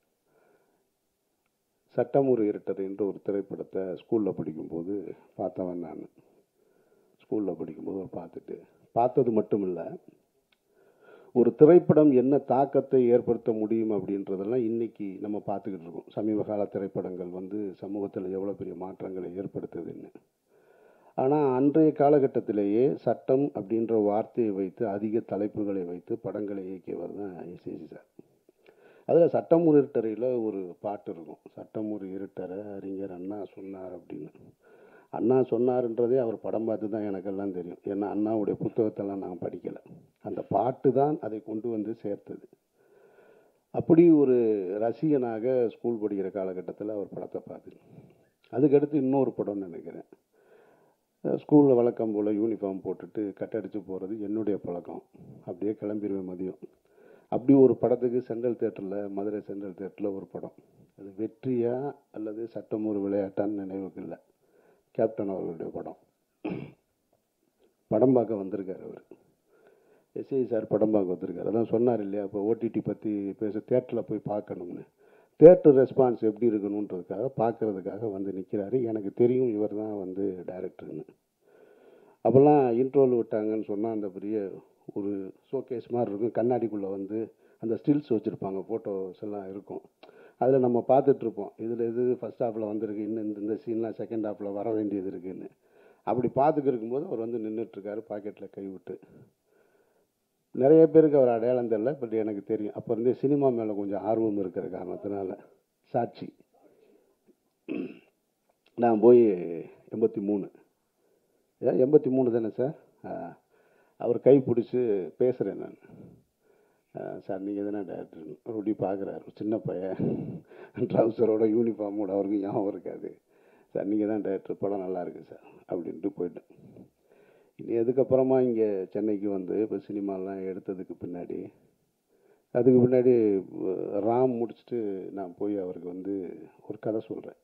சட்டம் ஒரு இருட்டர் என்ற ஒரு திரைப்படத்தை ஸ்கூலில் படிக்கும்போது பார்த்தவன் நான் ஸ்கூலில் படிக்கும்போது ஒரு பார்த்துட்டு பார்த்தது மட்டும் இல்லை ஒரு திரைப்படம் என்ன தாக்கத்தை ஏற்படுத்த முடியும் அப்படின்றதெல்லாம் இன்னைக்கு நம்ம பார்த்துக்கிட்டு இருக்கோம் சமீப கால திரைப்படங்கள் வந்து சமூகத்தில் எவ்வளோ பெரிய மாற்றங்களை ஏற்படுத்துதுன்னு ஆனால் அன்றைய காலகட்டத்திலேயே சட்டம் அப்படின்ற வார்த்தையை வைத்து அதிக தலைப்புகளை வைத்து படங்களை இயக்கியவர் தான் எஸ்ஏசி சார் அதில் சட்டம் ஒரு இருட்டறையில் ஒரு பாட்டு இருக்கும் சட்டம் ஒரு இருட்டறை அறிஞர் அண்ணா சொன்னார் அப்படின்னு அண்ணா சொன்னார்ன்றதே அவர் படம் பார்த்து தான் எனக்கெல்லாம் தெரியும் ஏன்னா அண்ணாவுடைய புத்தகத்தெல்லாம் நான் படிக்கலை அந்த பாட்டு தான் அதை கொண்டு வந்து சேர்த்தது அப்படி ஒரு ரசிகனாக ஸ்கூல் படிக்கிற காலகட்டத்தில் அவர் படத்தை பார்த்து அதுக்கடுத்து இன்னொரு படம்னு நினைக்கிறேன் ஸ்கூலில் வழக்கம் போல் யூனிஃபார்ம் போட்டுட்டு கட்டடிச்சு போகிறது என்னுடைய பழக்கம் அப்படியே கிளம்பிடுவேன் மதியம் அப்படி ஒரு படத்துக்கு சென்ட்ரல் தேட்டரில் மதுரை சென்ட்ரல் தேட்டரில் ஒரு படம் அது வெற்றியா அல்லது சட்டம் ஒரு விளையாட்டான்னு நினைவுக்கு இல்லை கேப்டன் அவர்களுடைய படம் படம் பார்க்க வந்திருக்காரு அவர் எஸ்ஐ சார் படம் பார்க்க வந்திருக்காரு அதான் சொன்னார் இல்லையா இப்போ ஓடிடி பற்றி பேச தேட்டரில் போய் பார்க்கணும்னு தேட்டர் ரெஸ்பான்ஸ் எப்படி இருக்கணுன்றதுக்காக பார்க்கறதுக்காக வந்து நிற்கிறாரு எனக்கு தெரியும் இவர் தான் வந்து டைரக்டர்னு அப்போல்லாம் இன்ட்ரோல் விட்டாங்கன்னு சொன்னால் அந்த பெரிய ஒரு ஷோகேஸ் மாதிரி இருக்கும் கண்ணாடிக்குள்ளே வந்து அந்த ஸ்டில்ஸ் வச்சுருப்பாங்க ஃபோட்டோஸ் எல்லாம் இருக்கும் அதில் நம்ம பார்த்துட்ருப்போம் இதில் இது ஃபஸ்ட் ஹாஃபில் வந்திருக்கு இன்னும் இந்த இந்த சீன்லாம் செகண்ட் ஹாஃபில் வர வேண்டியது இருக்குன்னு அப்படி பார்த்துக்கு இருக்கும்போது அவர் வந்து நின்றுட்டுருக்காரு பாக்கெட்டில் கை விட்டு நிறைய பேருக்கு அவர் அடையாளம் தெரியல பட் எனக்கு தெரியும் அப்போ இருந்தே சினிமா மேலே கொஞ்சம் ஆர்வம் இருக்கிற காரணத்தினால சாட்சி நான் போய் எண்பத்தி மூணு ஏன் எண்பத்தி மூணு தானே சார் ஆ. அவர் கை பிடிச்சி பேசுகிறேன் நான் ஆ, சார் நீங்கள் தானே டேரக்டர் அப்படி பார்க்குறாரு சின்ன பையன் ட்ரௌசரோட யூனிஃபார்மோட அவருக்கு ஞாபகம் இருக்காது சார் நீங்கள் தான் டேரக்டர் படம் நல்லா இருக்கு சார் அப்படின்ட்டு போயிட்டேன் இனி அதுக்கப்புறமா இங்கே சென்னைக்கு வந்து இப்போ சினிமாலாம் எடுத்ததுக்கு பின்னாடி அதுக்கு பின்னாடி அஹ், ராம் முடிச்சுட்டு நான் போய் அவருக்கு வந்து ஒரு கதை சொல்கிறேன்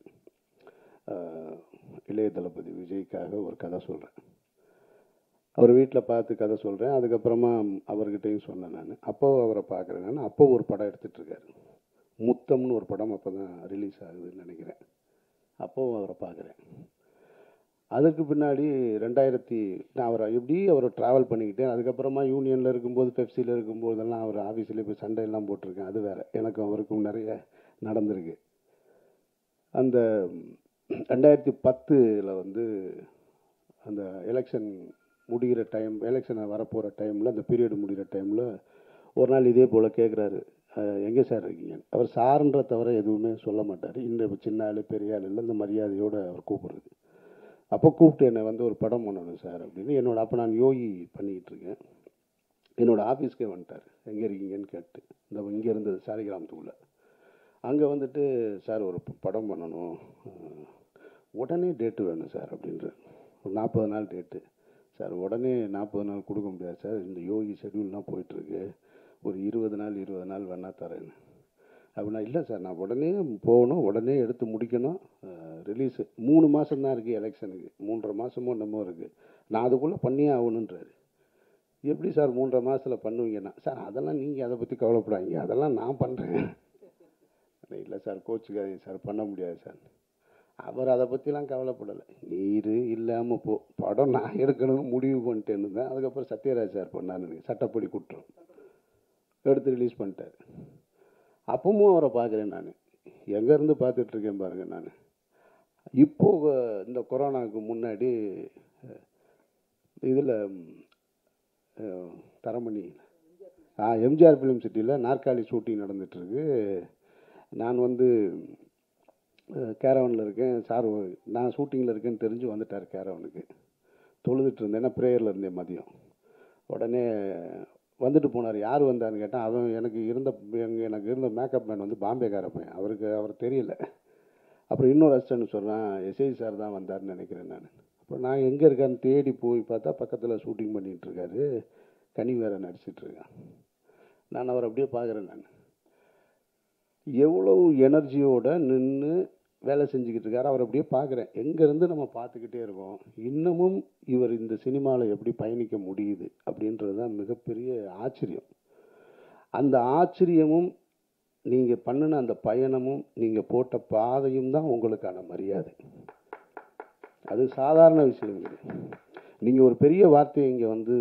இளைய தளபதி விஜய்க்காக ஒரு கதை சொல்கிறேன் அவர் வீட்டில் பார்த்து கதை சொல்கிறேன் அதுக்கப்புறமா அவர்கிட்டையும் சொன்னேன் நான் அப்போ அவரை பார்க்குறேன் நான் அப்போ ஒரு படம் எடுத்துட்டு இருக்காரு முத்தம்னு ஒரு படம் அப்போ தான் ரிலீஸ் ஆகுதுன்னு நினைக்கிறேன் அப்போவும் அவரை பார்க்குறேன் அதுக்கு பின்னாடி ரெண்டாயிரத்தி நான் அவரை எப்படி அவரை ட்ராவல் பண்ணிக்கிட்டேன் அதுக்கப்புறமா யூனியனில் இருக்கும்போது பெப்சியில் இருக்கும்போதெல்லாம் அவர் ஆஃபீஸில் போய் சண்டையெல்லாம் போட்டிருக்கேன் அது வேறு எனக்கும் அவருக்கும் நிறைய நடந்திருக்கு அந்த ரெண்டாயிரத்தி பத்தில் வந்து அந்த எலெக்ஷன் முடிகிற டைம் எலெக்ஷன் வரப்போகிற டைமில் அந்த பீரியட் முடிகிற டைமில் ஒரு நாள் இதே போல் கேட்குறாரு எங்கே சார் இருக்கீங்க அவர் சாருன்ற தவிர எதுவுமே சொல்ல மாட்டார் இந்த சின்ன ஆள் பெரிய ஆள் இல்லை இந்த மரியாதையோடு அவர் கூப்பிடுறது அப்போ கூப்பிட்டு என்னை வந்து ஒரு படம் பண்ணணும் சார் அப்படின்னு என்னோட அப்போ நான் யோகி பண்ணிக்கிட்டு இருக்கேன் என்னோட ஆஃபீஸ்க்கே வந்துட்டார் எங்கே இருக்கீங்கன்னு கேட்டு இந்த இங்கே இருந்தது சாலிகிராமத்துக்குள்ளே அங்கே வந்துட்டு சார் ஒரு ப- படம் பண்ணணும் அஹ், உடனே டேட்டு வேணும் சார் அப்படின்ற ஒரு நாற்பது நாள் டேட்டு சார் உடனே நாற்பது நாள் கொடுக்க முடியாது சார் இந்த யோகி ஷெட்யூல்லாம் போயிட்டுருக்கு ஒரு இருபது நாள் இருபது நாள் வேணா தரேன்னு அப்படின்னா இல்லை சார் நான் உடனே போகணும் உடனே எடுத்து முடிக்கணும் ரிலீஸு மூணு மாதம் தான் இருக்குது எலெக்ஷனுக்கு மூன்றரை மாதமோ என்னமோ இருக்குது நான் அதுக்குள்ளே பண்ணியே ஆகணுன்றாரு எப்படி சார் மூன்றரை மாதத்தில் பண்ணுவீங்கன்னா சார் அதெல்லாம் நீங்கள் அதை பற்றி கவலைப்படாதீங்க அதெல்லாம் நான் பண்ணுறேன் இல்லை சார் கோச்சுக்காதீங்க சார் பண்ண முடியாது சார் அவர் அதை பற்றிலாம் கவலைப்படலை நீர் இல்லாமல் போ படம் நான் எடுக்கணும்னு முடிவு பண்ணிட்டேன்னு தான் அதுக்கப்புறம் சத்யராஜ் சார் பண்ணாரு சட்டப்படி குற்றம் எடுத்து ரிலீஸ் பண்ணிட்டார் அப்பவும் அவரை பார்க்குறேன் நான் எங்கேருந்து பார்த்துட்ருக்கேன் பாருங்கள் நான் இப்போ இந்த கொரோனாவுக்கு முன்னாடி இதில் தரமணி ஆ எம்ஜிஆர் ஃபிலிம் சிட்டியில் நாற்காலி ஷூட்டிங் நடந்துகிட்ருக்கு நான் வந்து கேரவனில் இருக்கேன் சார் நான் ஷூட்டிங்கில் இருக்கேன்னு தெரிஞ்சு வந்துட்டார் கேரவனுக்கு தொழுதுட்டு இருந்தேன் ஏன்னா ப்ரேயரில் இருந்தேன் மதியம் உடனே வந்துட்டு போனார் யார் வந்தான்னு கேட்டால் அவன் எனக்கு இருந்த எங்க எனக்கு இருந்த மேக்கப் மேன் வந்து பாம்பேக்கார பையன் அவருக்கு அவர் தெரியல அப்புறம் இன்னொரு அசிஸ்டன்ட் சொல்கிறான் எஸ்ஐ சார் தான் வந்தார்னு நினைக்கிறேன் நான் அப்புறம் நான் எங்கே இருக்கான்னு தேடி போய் பார்த்தா பக்கத்தில் ஷூட்டிங் பண்ணிகிட்டு இருக்காரு கனி வேற நடிச்சிட்டு இருக்கான் நான் அவர் அப்படியே பார்க்குறேன் நான் எவ்வளவு எனர்ஜியோட நின்று வேலை செஞ்சுக்கிட்டு இருக்காரு அவர் அப்படியே பார்க்குறேன் எங்கேருந்து நம்ம பார்த்துக்கிட்டே இருக்கோம் இன்னமும் இவர் இந்த சினிமாவில் எப்படி பயணிக்க முடியுது அப்படின்றது தான் மிகப்பெரிய ஆச்சரியம் அந்த ஆச்சரியமும் நீங்கள் பண்ணின அந்த பயணமும் நீங்கள் போட்ட பாதையும் தான் உங்களுக்கான மரியாதை அது சாதாரண விஷயம் இல்லை நீங்கள் ஒரு பெரிய வார்த்தையை இங்கே வந்து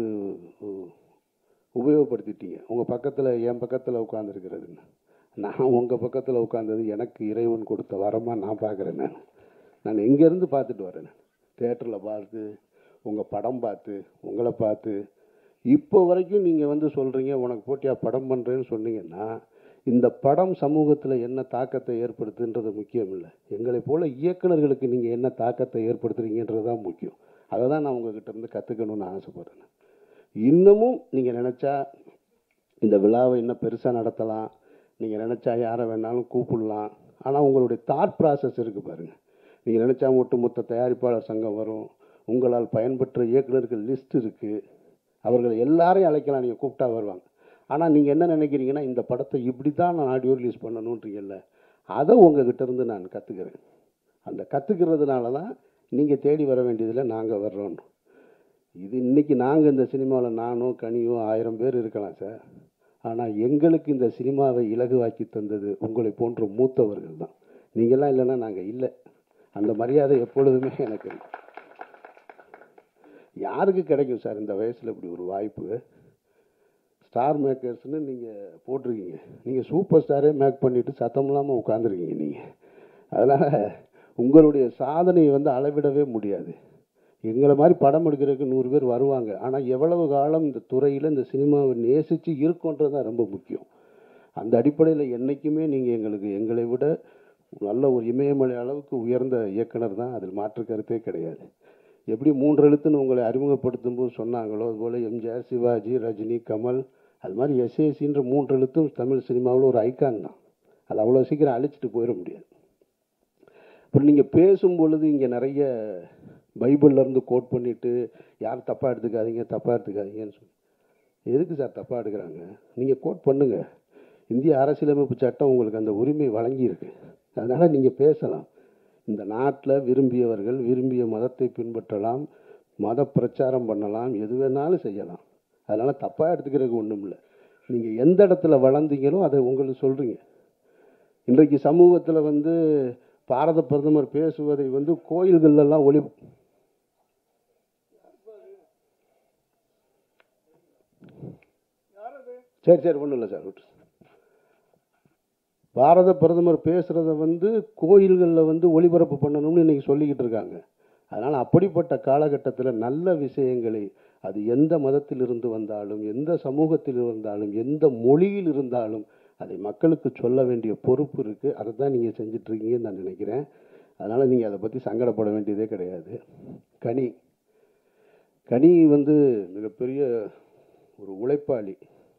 உபயோகப்படுத்திட்டீங்க உங்கள் பக்கத்தில் என் பக்கத்தில் உட்காந்துருக்கிறதுன்னு நான் உங்கள் பக்கத்தில் உட்காந்தது எனக்கு இறைவன் கொடுத்த வரமாக நான் பார்க்குறேன் நான் நான் எங்கேருந்து பார்த்துட்டு வரேன் தேட்டரில் பார்த்து உங்கள் படம் பார்த்து உங்களை பார்த்து இப்போ வரைக்கும் நீங்கள் வந்து சொல்கிறீங்க உனக்கு போட்டியாக படம் பண்ணுறேன்னு சொன்னீங்கன்னா இந்த படம் சமூகத்தில் என்ன தாக்கத்தை ஏற்படுத்துன்றது முக்கியம் இல்லை எங்களை போல் இயக்குநர்களுக்கு நீங்கள் என்ன தாக்கத்தை ஏற்படுத்துறீங்கன்றது தான் முக்கியம் அதை தான் நான் உங்ககிட்ட இருந்து கற்றுக்கணும்னு ஆசைப்பட்றேன் இன்னமும் நீங்கள் நினச்சா இந்த விழாவை இன்னும் பெருசாக நடத்தலாம் நீங்கள் நினச்சா யாரை வேணாலும் கூப்பிடலாம் ஆனால் உங்களுடைய தாட் ப்ராசஸ் இருக்குது பாருங்கள் நீங்கள் நினச்சா ஒட்டுமொத்த தயாரிப்பாளர் சங்கம் வரும் உங்களால் பயன்பெற்ற இயக்குநர்கள் லிஸ்ட் இருக்குது அவர்கள் எல்லாரையும் அழைக்கலாம் நீங்கள் கூப்பிட்டா வருவாங்க ஆனால் நீங்கள் என்ன நினைக்கிறீங்கன்னா இந்த படத்தை இப்படி தான் நான் ஆடியோ ரிலீஸ் பண்ணணுன்றீங்கல்ல அதை உங்ககிட்ட இருந்து நான் கற்றுக்கிறேன் அந்த கற்றுக்கிறதுனால தான் நீங்கள் தேடி வர வேண்டியதில் நாங்கள் வர்றோம் இது இன்றைக்கி நாங்கள் இந்த சினிமாவில் நானோ கனியோ ஆயிரம் பேர் இருக்கலாம் சார் ஆனால் எங்களுக்கு இந்த சினிமாவை இலகுவாக்கி தந்தது உங்களை போன்ற மூத்தவர்கள் தான் நீங்கள்லாம் இல்லைன்னா நாங்கள் இல்லை அந்த மரியாதை எப்பொழுதுமே எனக்கு இருக்கு யாருக்கு கிடைக்கும் சார் இந்த வயசில் இப்படி ஒரு வாய்ப்பு ஸ்டார் மேக்கர்ஸ்னு நீங்கள் போட்டிருக்கீங்க நீங்கள் சூப்பர் ஸ்டாரே மேக் பண்ணிவிட்டு சத்தம் இல்லாமல் உட்காந்துருக்கீங்க நீங்கள் அதனால் உங்களுடைய சாதனையை வந்து அளவிடவே முடியாது எங்களை மாதிரி படம் எடுக்கிறதுக்கு நூறு பேர் வருவாங்க ஆனால் எவ்வளவு காலம் இந்த துறையில் இந்த சினிமாவை நேசித்து இருக்கோன்றது தான் ரொம்ப முக்கியம் அந்த அடிப்படையில் என்றைக்குமே நீங்கள் எங்களுக்கு எங்களை விட நல்ல ஒரு இமயமலை அளவுக்கு உயர்ந்த இயக்குனர் தான் அதில் மாற்று கருத்தே கிடையாது எப்படி மூன்று எழுத்துன்னு உங்களை அறிமுகப்படுத்தும் போது சொன்னாங்களோ அதுபோல் எம்ஜிஆர் சிவாஜி ரஜினி கமல் அது மாதிரி எஸ்ஏசின்ற மூன்று எழுத்தும் தமிழ் சினிமாவில் ஒரு ஐக்கான் தான் அது அவ்வளோ சீக்கிரம் அழிச்சிட்டு போயிட முடியாது அப்புறம் நீங்கள் பேசும் பொழுது இங்கே நிறைய பைபிள்லேருந்து கோட் பண்ணிவிட்டு யார் தப்பாக எடுத்துக்காதீங்க தப்பாக எடுத்துக்காதீங்கன்னு சொல்லி எதுக்கு சார் தப்பாக எடுக்கிறாங்க நீங்கள் கோட் பண்ணுங்கள் இந்திய அரசியலமைப்பு சட்டம் உங்களுக்கு அந்த உரிமை வழங்கியிருக்கு அதனால் நீங்கள் பேசலாம் இந்த நாட்டில் விரும்பியவர்கள் விரும்பிய மதத்தை பின்பற்றலாம் மத பிரச்சாரம் பண்ணலாம் எது வேணாலும் செய்யலாம் அதனால் தப்பாக எடுத்துக்கிறதுக்கு ஒன்றும் இல்லை நீங்கள் எந்த இடத்துல வளர்ந்தீங்களோ அதை உங்களுக்கு சொல்கிறீங்க இன்றைக்கு சமூகத்தில் வந்து பாரத பிரதமர் பேசுவதை வந்து கோயில்கள்லாம் ஒளி சரி சரி ஒன்றும் இல்லை சார் விட்டு பாரத பிரதமர் பேசுகிறத வந்து கோயில்களில் வந்து ஒளிபரப்பு பண்ணணும்னு இன்றைக்கி சொல்லிக்கிட்டு இருக்காங்க அதனால் அப்படிப்பட்ட காலகட்டத்தில் நல்ல விஷயங்களை அது எந்த மதத்தில் இருந்து வந்தாலும் எந்த சமூகத்தில் இருந்தாலும் எந்த மொழியில் இருந்தாலும் அதை மக்களுக்கு சொல்ல வேண்டிய பொறுப்பு இருக்குது அதை தான் நீங்கள் செஞ்சிட்ருக்கீங்கன்னு நான் நினைக்கிறேன் அதனால் நீங்கள் அதை பற்றி சங்கடப்பட வேண்டியதே கிடையாது கனி கனி வந்து மிகப்பெரிய ஒரு உழைப்பாளி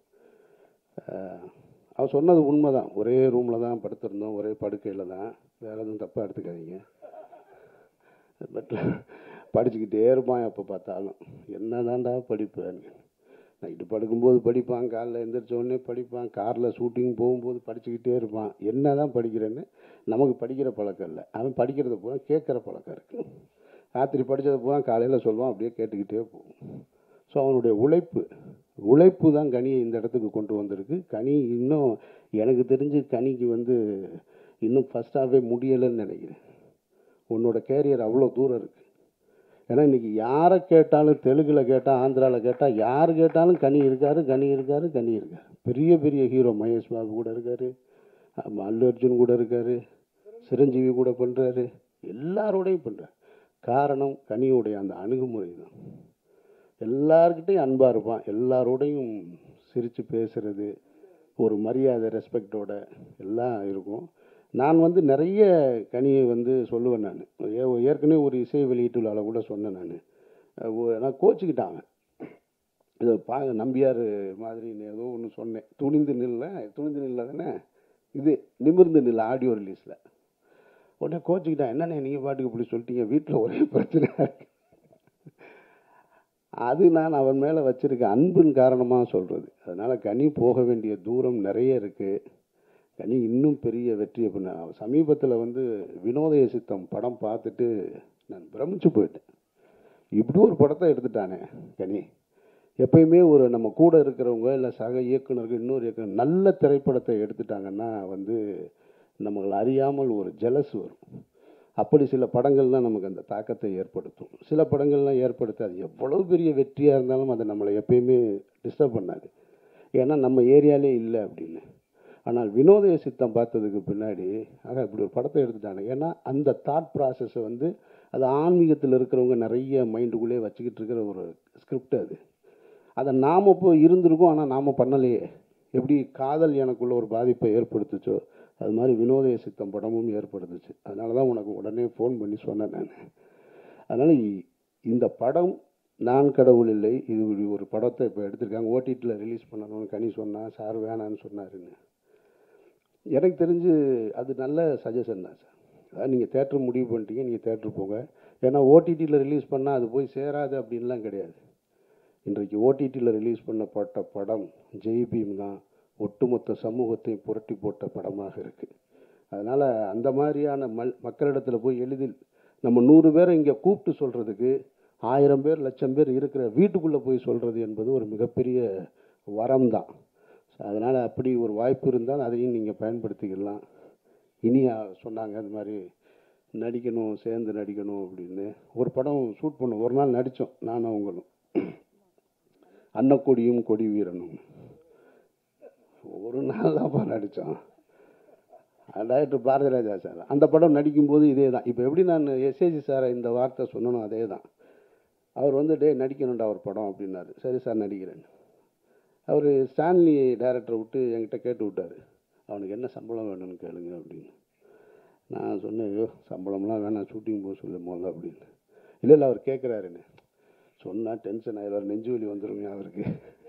அவன் சொன்னது உண்மை தான் ஒரே ரூமில் தான் படுத்திருந்தோம் ஒரே படுக்கையில் தான் வேறு எதுவும் தப்பாக எடுத்துக்காதீங்க பட் படிச்சுக்கிட்டே இருப்பான் எப்போ பார்த்தாலும் என்ன தான்டா படிப்பேன் நைட்டு படுக்கும்போது படிப்பான் காலைல எந்திரிச்ச உடனே படிப்பான் காரில் ஷூட்டிங் போகும்போது படிச்சுக்கிட்டே இருப்பான் என்ன தான் படிக்கிறேன்னு நமக்கு படிக்கிற பழக்கம் இல்லை அவன் படிக்கிறத பூரா கேட்குற பழக்கம் இருக்கு ராத்திரி படித்ததை பூரா காலையில் சொல்லுவான் அப்படியே கேட்டுக்கிட்டே போகும் ஸோ அவனுடைய உழைப்பு உழைப்பு தான் கனியை இந்த இடத்துக்கு கொண்டு வந்திருக்கு கனி இன்னும் எனக்கு தெரிஞ்சு கனிக்கு வந்து இன்னும் ஃபஸ்ட்டாகவே முடியலைன்னு நினைக்கிறேன் உன்னோட கேரியர் அவ்வளோ தூரம் இருக்குது ஏன்னா இன்னைக்கு யாரை கேட்டாலும் தெலுங்கில் கேட்டால் ஆந்திராவில் கேட்டால் யார் கேட்டாலும் கனி இருக்காரு கனி இருக்காரு கனி இருக்காரு பெரிய பெரிய ஹீரோ மகேஷ் பாபு கூட இருக்காரு ஆமா, அல்லு அர்ஜுன் கூட இருக்காரு சிரஞ்சீவி கூட பண்ணுறாரு எல்லாரோடையும் பண்ணுறாரு காரணம் கனியோடைய அந்த அணுகுமுறை தான் எல்லார்கிட்டையும் அன்பாக இருப்பான் எல்லாரோடையும் சிரித்து பேசுறது ஒரு மரியாதை ரெஸ்பெக்டோட எல்லாம் இருக்கும் நான் வந்து நிறைய கனியை வந்து சொல்லுவேன் நான் ஏற்கனவே ஒரு இசை வெளியீட்டு விழாவில் கூட சொன்னேன் நான் நான் கோச்சிக்கிட்டாங்க இதை பா நம்பியார் மாதிரி ஏதோ ஒன்று சொன்னேன் துணிந்து நில்ல துணிந்து நில்ல தானே இது நிமிர்ந்து நில்ல ஆடியோ ரிலீஸில் உடனே கோச்சிக்கிட்டான் என்னண்ணே நீங்கள் பாட்டுக்கு இப்படி சொல்லிட்டீங்க வீட்டில் ஒரே பிரச்சனை இருக்கு அது நான் அவன் மேலே வச்சிருக்க அன்பின் காரணமாக சொல்கிறது அதனால் கனி போக வேண்டிய தூரம் நிறைய இருக்குது கனி இன்னும் பெரிய வெற்றியை பண்ண சமீபத்தில் வந்து வினோதய சித்தம் படம் பார்த்துட்டு நான் பிரமிச்சு போயிட்டேன் இப்படி ஒரு படத்தை எடுத்துட்டானே கனி எப்பயுமே ஒரு நம்ம கூட இருக்கிறவங்க இல்லை சக இயக்குனர்கள் இன்னொரு இயக்குனர் நல்ல திரைப்படத்தை எடுத்துட்டாங்கன்னா வந்து நம்மளை அறியாமல் ஒரு ஜெலஸ் வரும் அப்படி சில படங்கள் தான் நமக்கு அந்த தாக்கத்தை ஏற்படுத்தும் சில படங்கள்லாம் ஏற்படுத்தாது எவ்வளவு பெரிய வெற்றியாக இருந்தாலும் அது நம்மளை எப்பயுமே டிஸ்டர்ப் பண்ணாது ஏன்னா நம்ம ஏரியாலே இல்லை அப்படின்னு ஆனால் வினோதய சித்தம் பார்த்ததுக்கு பின்னாடி ஆக இப்படி ஒரு படத்தை எடுத்துட்டாங்க ஏன்னா அந்த தாட் ப்ராசஸை வந்து அது ஆன்மீகத்தில் இருக்கிறவங்க நிறைய மைண்டுக்குள்ளே வச்சுக்கிட்டு இருக்கிற ஒரு ஸ்கிரிப்ட் அது அதை நாம் இப்போ இருந்திருக்கோம் ஆனால் நாம் பண்ணலையே எப்படி காதல் எனக்குள்ள ஒரு பாதிப்பை ஏற்படுத்துச்சோ அது மாதிரி வினோதய சித்தம் படமும் ஏற்படுத்துச்சு அதனால தான் உனக்கு உடனே ஃபோன் பண்ணி சொன்னேன் நான் அதனால் இந்த படம் நான் கடவுள் இல்லை இது இப்படி ஒரு படத்தை இப்போ எடுத்திருக்காங்க ஓடிடியில் ரிலீஸ் பண்ணணும்னு கனி சொன்னா சார் வேணான்னு சொன்னாருன்னு எனக்கு தெரிஞ்சு அது நல்ல சஜஷன் தான் சார் அதாவது நீங்கள் தேட்டர் முடிவு பண்ணிட்டீங்க நீங்கள் தேட்டர் போங்க ஏன்னா ஓடிடியில் ரிலீஸ் பண்ணால் அது போய் சேராது அப்படின்லாம் கிடையாது இன்றைக்கு ஓடிடியில் ரிலீஸ் பண்ணப்பட்ட படம் ஜெய் பீம் தான் ஒட்டுமொத்த சமூகத்தையும் புரட்டி போட்ட படமாக இருக்குது அதனால் அந்த மாதிரியான மல் மக்களிடத்தில் போய் எளிதில் நம்ம நூறு பேரை இங்கே கூப்பிட்டு சொல்கிறதுக்கு ஆயிரம் பேர் லட்சம் பேர் இருக்கிற வீட்டுக்குள்ளே போய் சொல்கிறது என்பது ஒரு மிகப்பெரிய வரம் தான் அதனால் அப்படி ஒரு வாய்ப்பு இருந்தால் அதையும் நீங்கள் பயன்படுத்திக்கலாம் இனியா சொன்னாங்க அது மாதிரி நடிக்கணும் சேர்ந்து நடிக்கணும் அப்படின்னு ஒரு படம் ஷூட் பண்ணோம் ஒரு நாள் நடித்தோம் நானும் அவங்களும் அன்னக்கொடியும் கொடி வீரனும் ஒரு நாள் தான்ப்பா நடித்தோம் டைரக்டர் பாரதிராஜா சார் அந்த படம் நடிக்கும்போது இதே தான் இப்போ எப்படி நான் எஸ்ஏஜி சாரை இந்த வார்த்தை சொன்னனோ அதே தான் அவர் வந்து டே நடிக்கணும்டா ஒரு படம் அப்படின்னாரு சரி சார் நடிக்கிறேன் அவர் ஸ்டான்லி டைரக்டரை விட்டு என்கிட்ட கேட்டு விட்டார் அவனுக்கு என்ன சம்பளம் வேணும்னு கேளுங்க அப்படின்னு நான் சொன்னேன் ஐயோ சம்பளம்லாம் வேணாம் ஷூட்டிங் போக சொல்லு முதல்ல அப்படின்னு இல்லை இல்லை அவர் கேட்குறாருன்னு சொன்னால் டென்ஷன் ஆயிடுவார் நெஞ்சு வலி வந்துருங்க அவருக்கு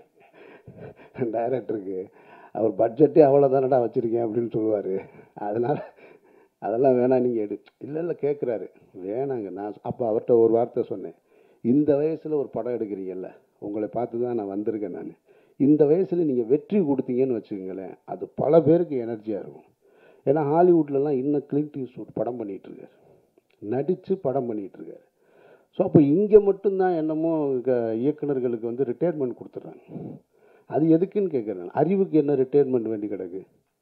டைரக்டருக்கு அவர் பட்ஜெட்டே அவ்வளோதானடா வச்சுருக்கேன் அப்படின்னு சொல்லுவார் அதனால் அதெல்லாம் வேணாம் நீங்கள் எடு இல்லை இல்லை கேட்குறாரு வேணாங்க நான் அப்போ அவர்கிட்ட ஒரு வார்த்தை சொன்னேன் இந்த வயசில் ஒரு படம் எடுக்கிறீங்கல்ல உங்களை பார்த்து தான் நான் வந்திருக்கேன் நான் இந்த வயசில் நீங்கள் வெற்றி கொடுத்தீங்கன்னு வச்சுக்கோங்களேன் அது பல பேருக்கு எனர்ஜியாக இருக்கும் ஏன்னா ஹாலிவுட்லலாம் இன்னும் கிளின்ட் ஈஸ்ட்வுட் படம் பண்ணிகிட்டு இருக்காரு நடித்து படம் பண்ணிகிட்டு இருக்காரு ஸோ அப்போ இங்கே மட்டும்தான் என்னமோ க- இயக்குனர்களுக்கு வந்து ரிட்டையர்மெண்ட் கொடுத்துட்றாங்க அது எதுக்குன்னு கேட்குறேன் அறிவுக்கு என்ன ரிட்டையர்மெண்ட் வேண்டி கிடக்கு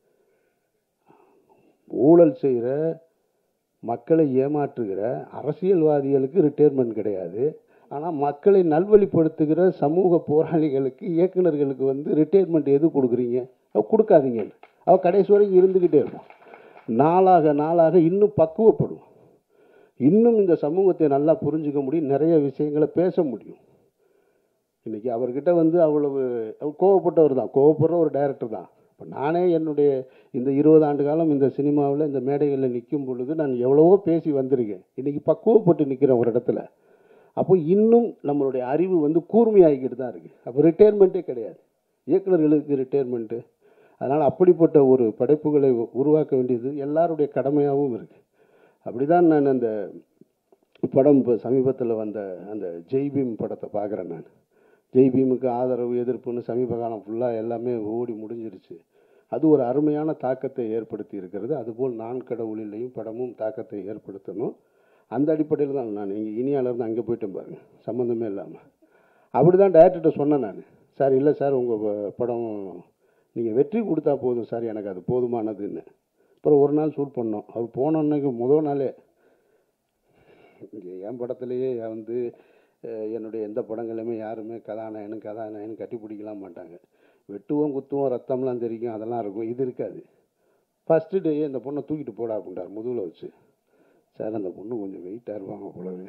ஊழல் செய்கிற மக்களை ஏமாற்றுகிற அரசியல்வாதிகளுக்கு ரிட்டையர்மெண்ட் கிடையாது ஆனால் மக்களை நல்வழிப்படுத்துகிற சமூக போராளிகளுக்கு இயக்குனர்களுக்கு வந்து ரிட்டையர்மெண்ட் எது கொடுக்குறீங்க அவ கொடுக்காதீங்க அவ கடைசி வரைக்கும் இருந்துக்கிட்டே இருக்கும் நாளாக நாளாக இன்னும் பக்குவப்படும் இன்னும் இந்த சமூகத்தை நல்லா புரிஞ்சுக்க முடியும் நிறைய விஷயங்களை பேச முடியும் இன்னைக்கு அவர்கிட்ட வந்து அவ்வளவு அவர் கோவப்பட்டவர் தான் கோவப்படுற ஒரு டைரக்டர் தான் இப்போ நானே என்னுடைய இந்த இருபது ஆண்டு காலம் இந்த சினிமாவில் இந்த மேடைகளில் நிற்கும் பொழுது நான் எவ்வளவோ பேசி வந்திருக்கேன் இன்னைக்கு பக்குவப்பட்டு நிற்கிறேன் ஒரு இடத்துல அப்போ இன்னும் நம்மளுடைய அறிவு வந்து கூர்மையாகிக்கிட்டு தான் இருக்குது அப்போ ரிட்டையர்மெண்ட்டே கிடையாது இயக்குனர்களுக்கு ரிட்டையர்மெண்ட்டு அதனால் அப்படிப்பட்ட ஒரு படைப்புகளை உ- உருவாக்க வேண்டியது எல்லாருடைய கடமையாகவும் இருக்குது அப்படி தான் நான் அந்த படம் இப்போ சமீபத்தில் வந்த அந்த ஜெய்பீம் படத்தை பார்க்குறேன் நான் ஜெய்பீமுக்கு ஆதரவு எதிர்ப்புன்னு சமீப காலம் ஃபுல்லாக எல்லாமே ஓடி முடிஞ்சிருச்சு அது ஒரு அருமையான தாக்கத்தை ஏற்படுத்தி இருக்கிறது அதுபோல் நான் கடவுளிலையும் படமும் தாக்கத்தை ஏற்படுத்தணும் அந்த அடிப்படையில் தான் நான் இங்கே இனியாலேருந்து அங்கே போயிட்டேன் பாருங்க சம்மந்தமே இல்லாமல் அப்படி தான் டேரக்டர்கிட்ட சொன்னேன் நான் சார் இல்லை சார் உங்கள் படம் நீங்கள் வெற்றி கொடுத்தா போதும் சார் எனக்கு அது போதுமானதுன்னு அப்புறம் ஒரு நாள் ஷூட் பண்ணோம் அவர் போன அன்னைக்கு முதல் நாளே இங்கே என் படத்துலேயே வந்து அஹ், என்னுடைய எந்த படங்களுமே யாருமே கதாநாயகனும் கதாநாயகனும் கட்டி பிடிக்கலாம் மாட்டாங்க வெட்டுவோம் குத்துவோம் ரத்தம்லாம் தெரிக்கும் அதெல்லாம் இருக்கும் இது இருக்காது ஃபஸ்ட்டு டே இந்த பொண்ணை தூக்கிட்டு போடா அப்படின்றார் முதுகில் வச்சு சார் அந்த பொண்ணு கொஞ்சம் வெயிட்டாக இருப்பாங்க போலவே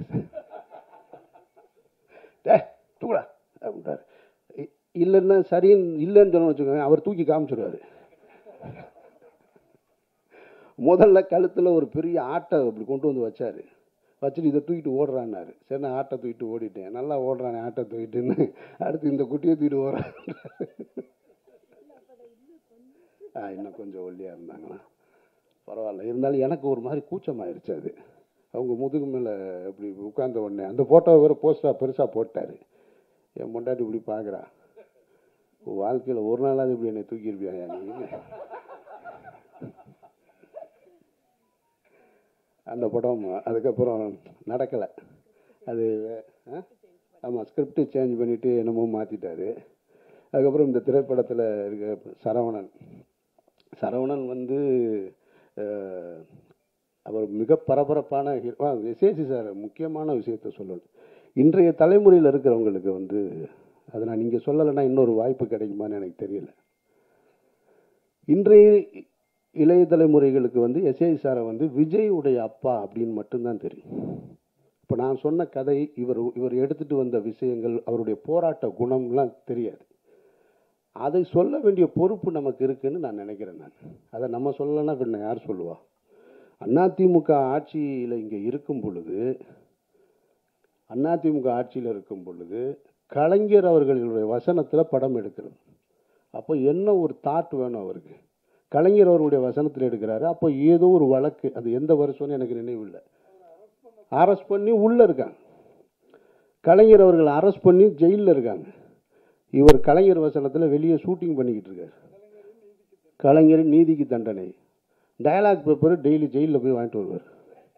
டே தூக்குடா அப்படின்றார் இ- இல்லைன்னா சரின்னு இல்லைன்னு சொன்னு வச்சுக்கோங்க அவர் தூக்கி காமிச்சிடுவார் முதல்ல கழுத்தில் ஒரு பெரிய ஆட்டை அப்படி கொண்டு வந்து வச்சாரு வச்சுட்டு இதை தூக்கிட்டு ஓடுறான்னாரு சரி நான் ஆட்டை தூக்கிட்டு ஓடிட்டேன் நல்லா ஓடுறானே ஆட்டை தூக்கிட்டுன்னு அடுத்து இந்த குட்டியை தூக்கிட்டு ஓடுறான் ஆ இன்னும் கொஞ்சம் ஒல்லியாக இருந்தாங்களா பரவாயில்ல இருந்தாலும் எனக்கு ஒரு மாதிரி கூச்சமாயிருச்சு அது அவங்க முதுகு மேலே இப்படி உட்கார்ந்த உடனே அந்த ஃபோட்டோவை வேறு போஸ்டராக பெருசாக போட்டார் என் பொண்டாட்டி இப்படி பார்க்குறா வாழ்க்கையில் ஒரு நாளாவது இப்படி என்னை தூக்கியிருப்பியா நீ அந்த படம் அதுக்கப்புறம் நடக்கலை அது ஆமாம் ஸ்கிரிப்ட் சேஞ்ச் பண்ணிவிட்டு என்னமோ மாற்றிட்டாரு அதுக்கப்புறம் இந்த திரைப்படத்தில் இருக்க சரவணன் சரவணன் வந்து அஹ், அவர் மிக பரபரப்பான ஹீரோ விசேஷி சார் முக்கியமான விஷயத்த சொல்லணும் இன்றைய தலைமுறையில் இருக்கிறவங்களுக்கு வந்து அதை நான் நீங்கள் சொல்லலைன்னா இன்னொரு வாய்ப்பு கிடைக்குமான்னு எனக்கு தெரியல இன்றைய இளைய தலைமுறைகளுக்கு வந்து எஸ்ஐ சாரை வந்து விஜயுடைய அப்பா அப்படின்னு மட்டும்தான் தெரியும் இப்போ நான் சொன்ன கதை இவர் இவர் எடுத்துட்டு வந்த விஷயங்கள் அவருடைய போராட்ட குணம்லாம் தெரியாது அதை சொல்ல வேண்டிய பொறுப்பு நமக்கு இருக்குன்னு நான் நினைக்கிறேன் நான் அதை நம்ம சொல்லலைன்னா பின்ன யார் சொல்லுவா அதிமுக ஆட்சியில் இங்கே இருக்கும் பொழுது அதிமுக ஆட்சியில் இருக்கும் பொழுது கலைஞர் அவர்களுடைய வசனத்தில் படம் எடுக்கிறது அப்போ என்ன ஒரு தாட் வேணும் அவருக்கு கலைஞர் அவருடைய வசனத்தில் எடுக்கிறாரு அப்போ ஏதோ ஒரு வழக்கு அது எந்த வருஷம்னு எனக்கு நினைவில்லை அரெஸ்ட் பண்ணி உள்ளே இருக்காங்க கலைஞர் அவர்கள் அரெஸ்ட் பண்ணி ஜெயிலில் இருக்காங்க இவர் கலைஞர் வசனத்தில் வெளியே ஷூட்டிங் பண்ணிக்கிட்டு இருக்காரு கலைஞர் நீதிக்கு தண்டனை டயலாக் பேப்பர் டெய்லி ஜெயிலில் போய் வாங்கிட்டு வருவார்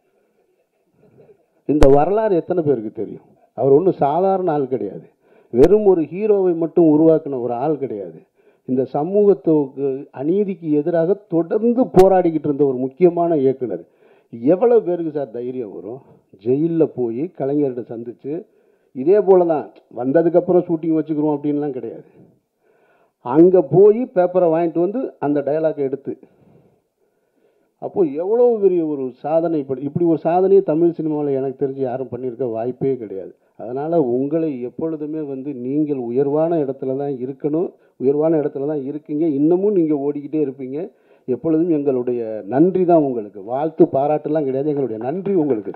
இந்த வரலாறு எத்தனை பேருக்கு தெரியும் அவர் ஒன்றும் சாதாரண ஆள் கிடையாது வெறும் ஒரு ஹீரோவை மட்டும் உருவாக்கின ஒரு ஆள் கிடையாது இந்த சமூகத்துக்கு அநீதிக்கு எதிராக தொடர்ந்து போராடிக்கிட்டு இருந்த ஒரு முக்கியமான இயக்குனர் எவ்வளவு பேருக்கு சார் தைரியம் வரும் ஜெயிலில் போய் கலைஞர்கிட்ட சந்திச்சு இதே போல தான் வந்ததுக்கப்புறம் ஷூட்டிங் வச்சுக்கிறோம் அப்படின்லாம் கிடையாது அங்கே போய் பேப்பரை வாங்கிட்டு வந்து அந்த டயலாக்கை எடுத்து அப்போ எவ்வளோ பெரிய ஒரு சாதனை இப்படி இப்படி ஒரு சாதனையை தமிழ் சினிமாவில் எனக்கு தெரிஞ்சு யாரும் பண்ணியிருக்க வாய்ப்பே கிடையாது அதனால் உங்களை எப்பொழுதுமே வந்து நீங்கள் உயர்வான இடத்துல தான் இருக்கணும் உயர்வான இடத்துல தான் இருக்கீங்க இன்னமும் நீங்கள் ஓடிக்கிட்டே இருப்பீங்க எப்பொழுதும் எங்களுடைய நன்றி தான் உங்களுக்கு வாழ்த்து பாராட்டுலாம் கிடையாது எங்களுடைய நன்றி உங்களுக்கு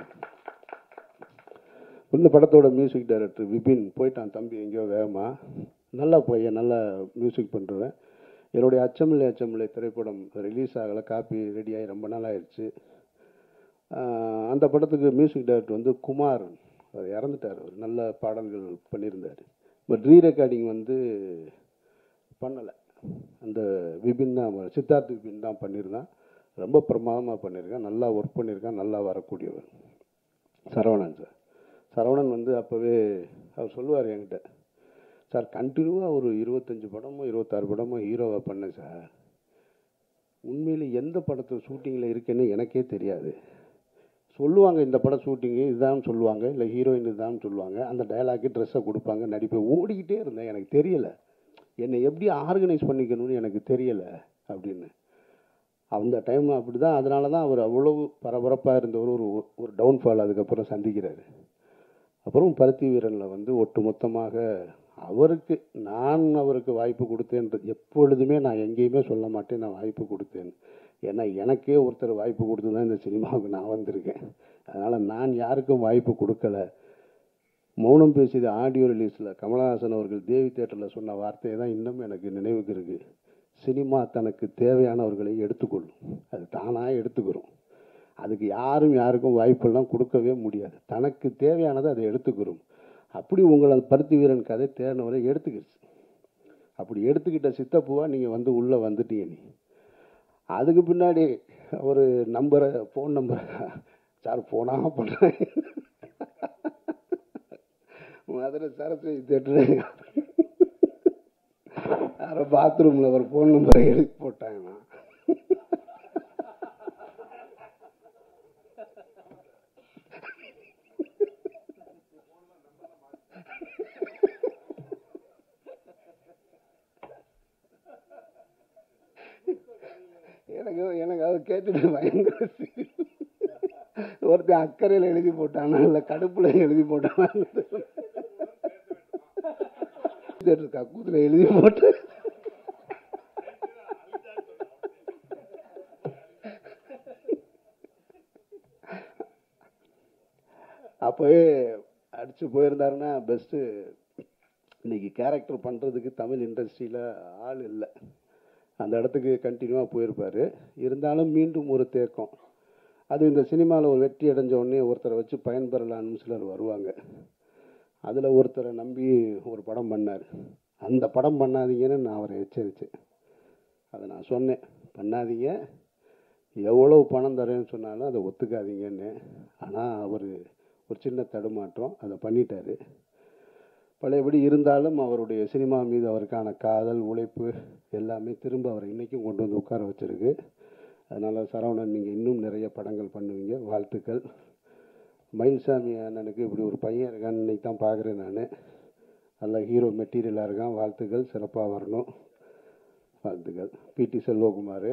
இந்த படத்தோட மியூசிக் டைரக்டர் விபின் போயிட்டான் தம்பி எங்கேயோ வேகமா நல்லா பையன் நல்லா மியூசிக் பண்ணுறேன் என்னுடைய அச்சமில்லை அச்சமில்லை திரைப்படம் ரிலீஸ் ஆகலை காப்பி ரெடியாகி ரொம்ப நாள் ஆயிடுச்சு ஆஹ் அந்த படத்துக்கு மியூசிக் டைரக்டர் வந்து குமார் அவர் இறந்துட்டார் அவர் நல்ல பாடல்கள் பண்ணியிருந்தார் பட் ரீ ரெக்கார்டிங் வந்து பண்ணலை அந்த விபின் தான் சித்தார்த் விபின் தான் பண்ணியிருந்தான் ரொம்ப பிரமாதமாக பண்ணியிருக்கான் நல்லா ஒர்க் பண்ணியிருக்கான் நல்லா வரக்கூடியவர் சரவணன் சார் சரவணன் வந்து அப்போவே அவர் சொல்லுவார் என்கிட்ட சார் கண்டினியூவாக ஒரு இருபத்தஞ்சி படமோ இருபத்தாறு படமோ ஹீரோவாக பண்ணேன் சார் உண்மையில் எந்த படத்தில் ஷூட்டிங்கில் இருக்கேன்னு எனக்கே தெரியாது சொல்லுவாங்க இந்த படம் ஷூட்டிங்கு இதுதான் சொல்லுவாங்க இல்லை ஹீரோயின் இதுதான் சொல்லுவாங்க அந்த டயலாக்கு ட்ரெஸ்ஸை கொடுப்பாங்க நடிப்பேன் ஓடிக்கிட்டே இருந்தேன் எனக்கு தெரியலை என்னை எப்படி ஆர்கனைஸ் பண்ணிக்கணும்னு எனக்கு தெரியலை அப்படின்னு அந்த டைம் அப்படி தான் அதனால தான் அவர் அவ்வளவு பரபரப்பாக இருந்தவர் ஒரு ஒரு டவுன்ஃபால் அதுக்கப்புறம் சந்திக்கிறாரு அப்புறம் பருத்தி வீரனில் வந்து ஒட்டுமொத்தமாக அவருக்கு நான் அவருக்கு வாய்ப்பு கொடுத்தேன்றது எப்பொழுதுமே நான் எங்கேயுமே சொல்ல மாட்டேன் நான் வாய்ப்பு கொடுத்தேன் ஏன்னா எனக்கே ஒருத்தர் வாய்ப்பு கொடுத்து தான் இந்த சினிமாவுக்கு நான் வந்திருக்கேன் அதனால் நான் யாருக்கும் வாய்ப்பு கொடுக்கல மௌனம் பேசியது ஆடியோ ரிலீஸில் கமலஹாசன் அவர்கள் தேவி தேட்டரில் சொன்ன வார்த்தையை தான் இன்னும் எனக்கு நினைவுக்கு இருக்குது சினிமா தனக்கு தேவையானவர்களை எடுத்துக்கொள்ளும் அது தானாக எடுத்துக்கிறோம் அதுக்கு யாரும் யாருக்கும் வாய்ப்பெல்லாம் கொடுக்கவே முடியாது தனக்கு தேவையானதை அதை எடுத்துக்கிறோம் அப்படி உங்களை அந்த பருத்தி வீரன் கதை தேடினவரை எடுத்துக்கிடுச்சு அப்படி எடுத்துக்கிட்ட சித்தப்பூவா நீங்கள் வந்து உள்ளே வந்துட்டீங்க நீ அதுக்கு பின்னாடி ஒரு நம்பரை ஃபோன் நம்பரை சார் ஃபோனாக பண்ணுறேன் மதுரை சரஸ்வதி தேட்டரு யாரோ பாத்ரூமில் ஒரு ஃபோன் நம்பரை எழுதி போட்டாங்கண்ணா எனக்கு எனக்கு அதை கேட்டுட்டு பயங்கர சிரிப்பு. ஒருத்தன் அக்கறையில் எழுதி போட்டானா இல்லை கடுப்பில் எழுதி போட்டானா கக்கூத்தில் எழுதி போட்டு அப்போவே அடிச்சு போயிருந்தாருன்னா பெஸ்ட்டு இன்னைக்கு கேரக்டர் பண்ணுறதுக்கு தமிழ் இண்டஸ்ட்ரியில் ஆள் இல்லை அந்த இடத்துக்கு கண்டினியூவாக போயிருப்பார் இருந்தாலும் மீண்டும் ஒரு தேக்கம் அது இந்த சினிமாவில் ஒரு வெற்றி அடைஞ்ச உடனே ஒருத்தரை வச்சு பயன்பெறலான்னு சிலர் வருவாங்க அதில் ஒருத்தரை நம்பி ஒரு படம் பண்ணார் அந்த படம் பண்ணாதீங்கன்னு நான் அவரை எச்சரித்தேன் அதை நான் சொன்னேன் பண்ணாதீங்க எவ்வளவு பணம் தரேன்னு சொன்னாலும் அதை ஒத்துக்காதீங்கன்னு ஆனால் அவர் ஒரு சின்ன தடுமாற்றம் அதை பண்ணிட்டாரு பழையபடி இருந்தாலும் அவருடைய சினிமா மீது அவருக்கான காதல் உழைப்பு எல்லாமே திரும்ப அவரை இன்றைக்கும் கொண்டு வந்து உட்கார வச்சிருக்கு அதனால் சரவணன் நீங்கள் இன்னும் நிறைய படங்கள் பண்ணுவீங்க வாழ்த்துக்கள் மயில்சாமி அண்ணனுக்கு இப்படி ஒரு பையன் இருக்கான்னு இன்னைக்கு தான் பார்க்குறேன் நான் நல்ல ஹீரோ மெட்டீரியலாக இருக்கான் வாழ்த்துக்கள் சிறப்பாக வரணும் வாழ்த்துக்கள் பிடி செல்வகுமார்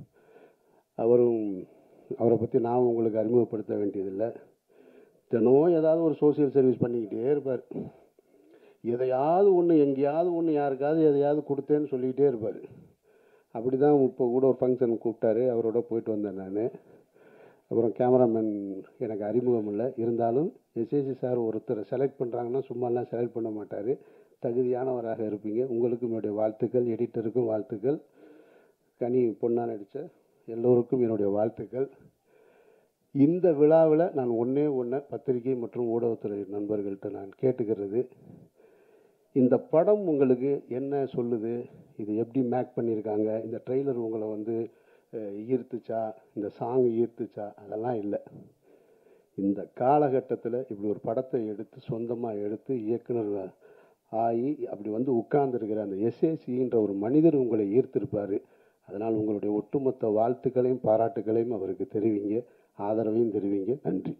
அவரும் அவரை பற்றி நான் உங்களுக்கு அறிமுகப்படுத்த வேண்டியதில்லை தினம் ஏதாவது ஒரு சோசியல் சர்வீஸ் பண்ணிக்கிட்டே இருப்பார் எதையாவது ஒன்று எங்கேயாவது ஒன்று யாருக்காவது எதையாவது கொடுத்தேன்னு சொல்லிக்கிட்டே இருப்பார் அப்படி தான் இப்போ கூட ஒரு ஃபங்க்ஷன் கூப்பிட்டாரு அவரோட போயிட்டு வந்தேன் நான் அப்புறம் கேமராமேன் எனக்கு அறிமுகம் இல்லை இருந்தாலும் எஸ்ஏசி சார் ஒருத்தரை செலக்ட் பண்ணுறாங்கன்னா சும்மாலாம் செலக்ட் பண்ண மாட்டார் தகுதியானவராக இருப்பீங்க உங்களுக்கும் என்னுடைய வாழ்த்துக்கள் எடிட்டருக்கும் வாழ்த்துக்கள் கனி பொண்ணா நடித்த எல்லோருக்கும் என்னுடைய வாழ்த்துக்கள் இந்த விழாவில் நான் ஒன்றே ஒன்று பத்திரிகை மற்றும் ஊடகத்துறை நண்பர்கள்ட்ட நான் கேட்டுக்கிறது இந்த படம் உங்களுக்கு என்ன சொல்லுது இது எப்படி மேக் பண்ணியிருக்காங்க இந்த ட்ரெய்லர் உங்களை வந்து அஹ், ஈர்த்துச்சா இந்த சாங் ஈர்த்துச்சா அதெல்லாம் இல்லை இந்த காலகட்டத்தில் இப்படி ஒரு படத்தை எடுத்து சொந்தமாக எடுத்து இயக்குனர் ஆகி அப்படி வந்து உட்கார்ந்துருக்கிற அந்த எஸ்ஏசின்ற ஒரு மனிதர் உங்களை ஈர்த்திருப்பார் அதனால் உங்களுடைய ஒட்டுமொத்த வாழ்த்துக்களையும் பாராட்டுகளையும் அவருக்கு தெரிவிங்க ஆதரவையும் தெரிவிங்க நன்றி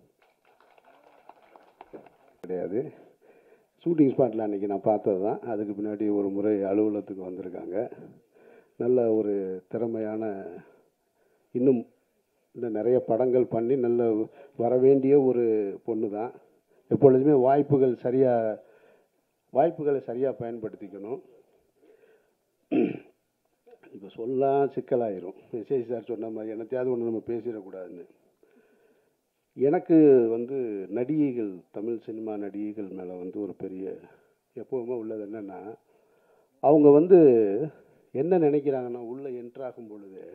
கிடையாது ஷூட்டிங் ஸ்பாட்டில் அன்றைக்கி நான் பார்த்தது தான் அதுக்கு பின்னாடி ஒரு முறை அலுவலகத்துக்கு வந்திருக்காங்க நல்ல ஒரு திறமையான இன்னும் இன்னும் நிறைய படங்கள் பண்ணி நல்ல வரவேண்டிய ஒரு பொண்ணு தான் எப்பொழுதுமே வாய்ப்புகள் சரியாக வாய்ப்புகளை சரியாக பயன்படுத்திக்கணும் இப்போ சொல்லலாம் சிக்கலாயிரும் விசேஷ் சார் சொன்ன மாதிரி என்னத்தையாவது ஒன்று நம்ம பேசிடக்கூடாதுன்னு எனக்கு வந்து நடிகைகள் தமிழ் சினிமா நடிகைகள் மேலே வந்து ஒரு பெரிய எப்போவுமே உள்ளது என்னென்னா அவங்க வந்து என்ன நினைக்கிறாங்கன்னா உள்ளே என்ட்ராகும் பொழுது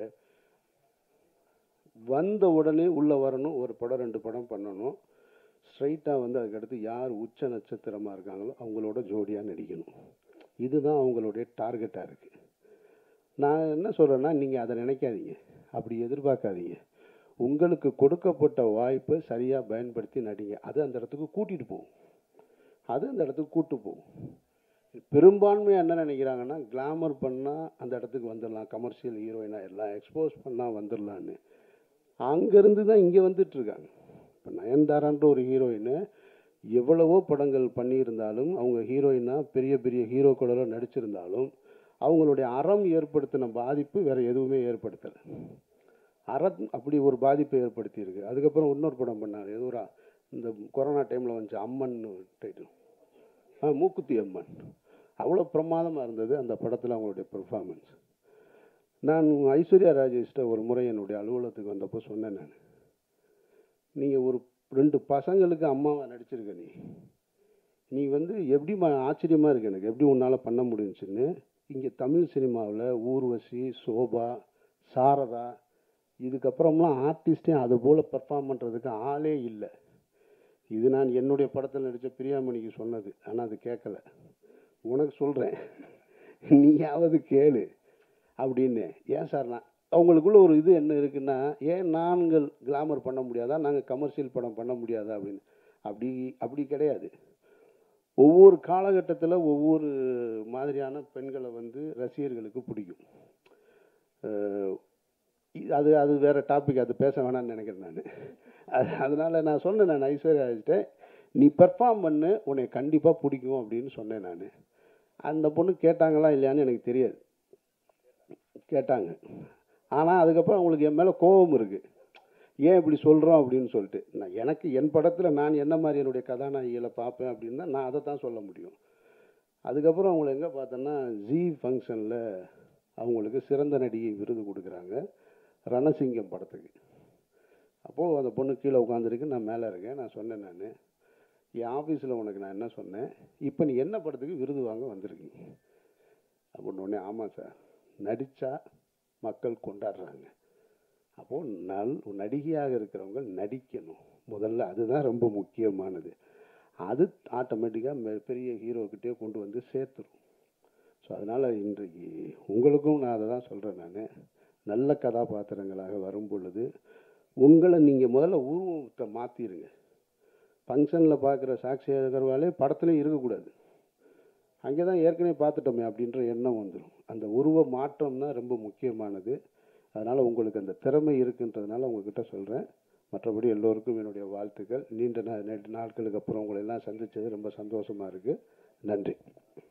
வந்த உடனே உள்ளே வரணும் ஒரு படம் ரெண்டு படம் பண்ணணும் ஸ்ட்ரைட்டாக வந்து அதுக்கடுத்து யார் உச்ச நட்சத்திரமாக இருக்காங்களோ அவங்களோட ஜோடியாக நடிக்கணும் இதுதான் அவங்களுடைய டார்கெட்டாக இருக்குது நான் என்ன சொல்கிறேன்னா நீங்கள் அதை நினைக்காதீங்க அப்படி எதிர்பார்க்காதீங்க உங்களுக்கு கொடுக்கப்பட்ட வாய்ப்பை சரியாக பயன்படுத்தி நடிங்க அது அந்த இடத்துக்கு கூட்டிகிட்டு போகும் அது அந்த இடத்துக்கு கூட்டு போகும் பெரும்பான்மையாக என்ன நினைக்கிறாங்கன்னா கிளாமர் பண்ணால் அந்த இடத்துக்கு வந்துடலாம் கமர்ஷியல் ஹீரோயினாக எல்லாம் எக்ஸ்போஸ் பண்ணால் வந்துடலான்னு அங்கேருந்து தான் இங்கே வந்துட்டுருக்காங்க இப்போ நயன்தாரான்ற ஒரு ஹீரோயின் எவ்வளவோ படங்கள் பண்ணியிருந்தாலும் அவங்க ஹீரோயினாக பெரிய பெரிய ஹீரோக்களோட நடிச்சிருந்தாலும் அவங்களுடைய அறம் ஏற்படுத்தின பாதிப்பு வேறு எதுவுமே ஏற்படுத்தலை அறம் அப்படி ஒரு பாதிப்பை ஏற்படுத்தியிருக்கு அதுக்கப்புறம் இன்னொரு படம் பண்ணார் ஏதோ ஒரு இந்த கொரோனா டைமில் வந்துச்சு அம்மன் டைட்டில் ஆ மூக்குத்தி அம்மன் அவ்வளோ பிரமாதமாக இருந்தது அந்த படத்தில் அவங்களுடைய பெர்ஃபார்மன்ஸ் நான் ஐஸ்வர்யா ராஜேஷ்ட ஒரு முறை என்னுடைய அலுவலகத்துக்கு வந்தப்போ சொன்னேன் நான் நீங்கள் ஒரு ரெண்டு பசங்களுக்கு அம்மாவை நடிச்சிருக்க நீ நீ வந்து எப்படி ஆச்சரியமாக இருக்கு எனக்கு எப்படி உன்னால் பண்ண முடிஞ்சுன்னு இங்கே தமிழ் சினிமாவில் ஊர்வசி சோபா சாரதா இதுக்கப்புறம்லாம் ஆர்டிஸ்டே அது போல் பெர்ஃபார்ம் பண்ணுறதுக்கு ஆளே இல்லை இது நான் என்னுடைய படத்தில் நடித்த பிரியாமணிக்கு சொன்னது ஆனால் அது கேட்கல உனக்கு சொல்கிறேன் நீயாவது கேளு அப்படின்னு ஏன் சார் நான் அவங்களுக்குள்ள ஒரு இது என்ன இருக்குன்னா ஏன் நாங்கள் கிளாமர் பண்ண முடியாதா நாங்கள் கமர்ஷியல் படம் பண்ண முடியாதா அப்படின்னு அப்படி அப்படி கிடையாது ஒவ்வொரு காலகட்டத்தில் ஒவ்வொரு மாதிரியான பெண்களை வந்து ரசிகர்களுக்கு பிடிக்கும் அஹ் இ- அது அது வேற டாபிக் அது பேச வேணாம்னு நினைக்கிறேன் நான் அது அதனால நான் சொன்னேன் நான் ஐஸ்வர்யா நீ பெர்ஃபார்ம் பண்ணு உன்னை கண்டிப்பாக பிடிக்கும் அப்படின்னு சொன்னேன் நான் அந்த பொண்ணு கேட்டாங்களா இல்லையான்னு எனக்கு தெரியாது கேட்டாங்க ஆனால் அதுக்கப்புறம் அவங்களுக்கு என் மேலே கோபம் இருக்குது ஏன் இப்படி சொல்கிறோம் அப்படின்னு சொல்லிட்டு நான் எனக்கு என் படத்தில் நான் என்ன மாதிரி என்னுடைய கதாநாயகிகளை பார்ப்பேன் அப்படின்னா நான் அதை தான் சொல்ல முடியும் அதுக்கப்புறம் அவங்கள எங்கே பார்த்தேன்னா ஜி ஃபங்க்ஷனில் அவங்களுக்கு சிறந்த நடிகை விருது கொடுக்குறாங்க ரணசிங்கம் படத்துக்கு அப்போது அந்த பொண்ணு கீழே உட்காந்துருக்கு நான் மேலே இருக்கேன் நான் சொன்னேன் நான் என் ஆஃபீஸில் உனக்கு நான் என்ன சொன்னேன் இப்போ நீ என்ன படத்துக்கு விருது வாங்க வந்திருக்கீங்க அப்படின்னு உடனே ஆமாம் சார் நடித்தா மக்கள் கொண்டாடுறாங்க அப்போது நல் நடிகையாக இருக்கிறவங்க நடிக்கணும் முதல்ல அதுதான் ரொம்ப முக்கியமானது அது ஆட்டோமேட்டிக்காக பெரிய ஹீரோக்கிட்டே கொண்டு வந்து சேர்த்துரும் ஸோ அதனால் இன்றைக்கு உங்களுக்கும் நான் அதை தான் சொல்கிறேன் நான் நல்ல கதாபாத்திரங்களாக வரும் பொழுது உங்களை நீங்கள் முதல்ல உருவத்தை மாற்றிடுங்க ஃபங்க்ஷனில் பார்க்குற சாக்ஷி அகர்வாலே படத்துலையும் இருக்கக்கூடாது அங்கே தான் ஏற்கனவே பார்த்துட்டோமே அப்படின்ற எண்ணம் வந்துடும் அந்த உருவ மாற்றம் தான் ரொம்ப முக்கியமானது அதனால் உங்களுக்கு அந்த திறமை இருக்குன்றதுனால உங்ககிட்ட சொல்கிறேன் மற்றபடி எல்லோருக்கும் என்னுடைய வாழ்த்துக்கள் நீண்ட நா- நெடு நாட்களுக்கு அப்புறம் உங்களை எல்லாம் சந்தித்தது ரொம்ப சந்தோஷமாக இருக்குது நன்றி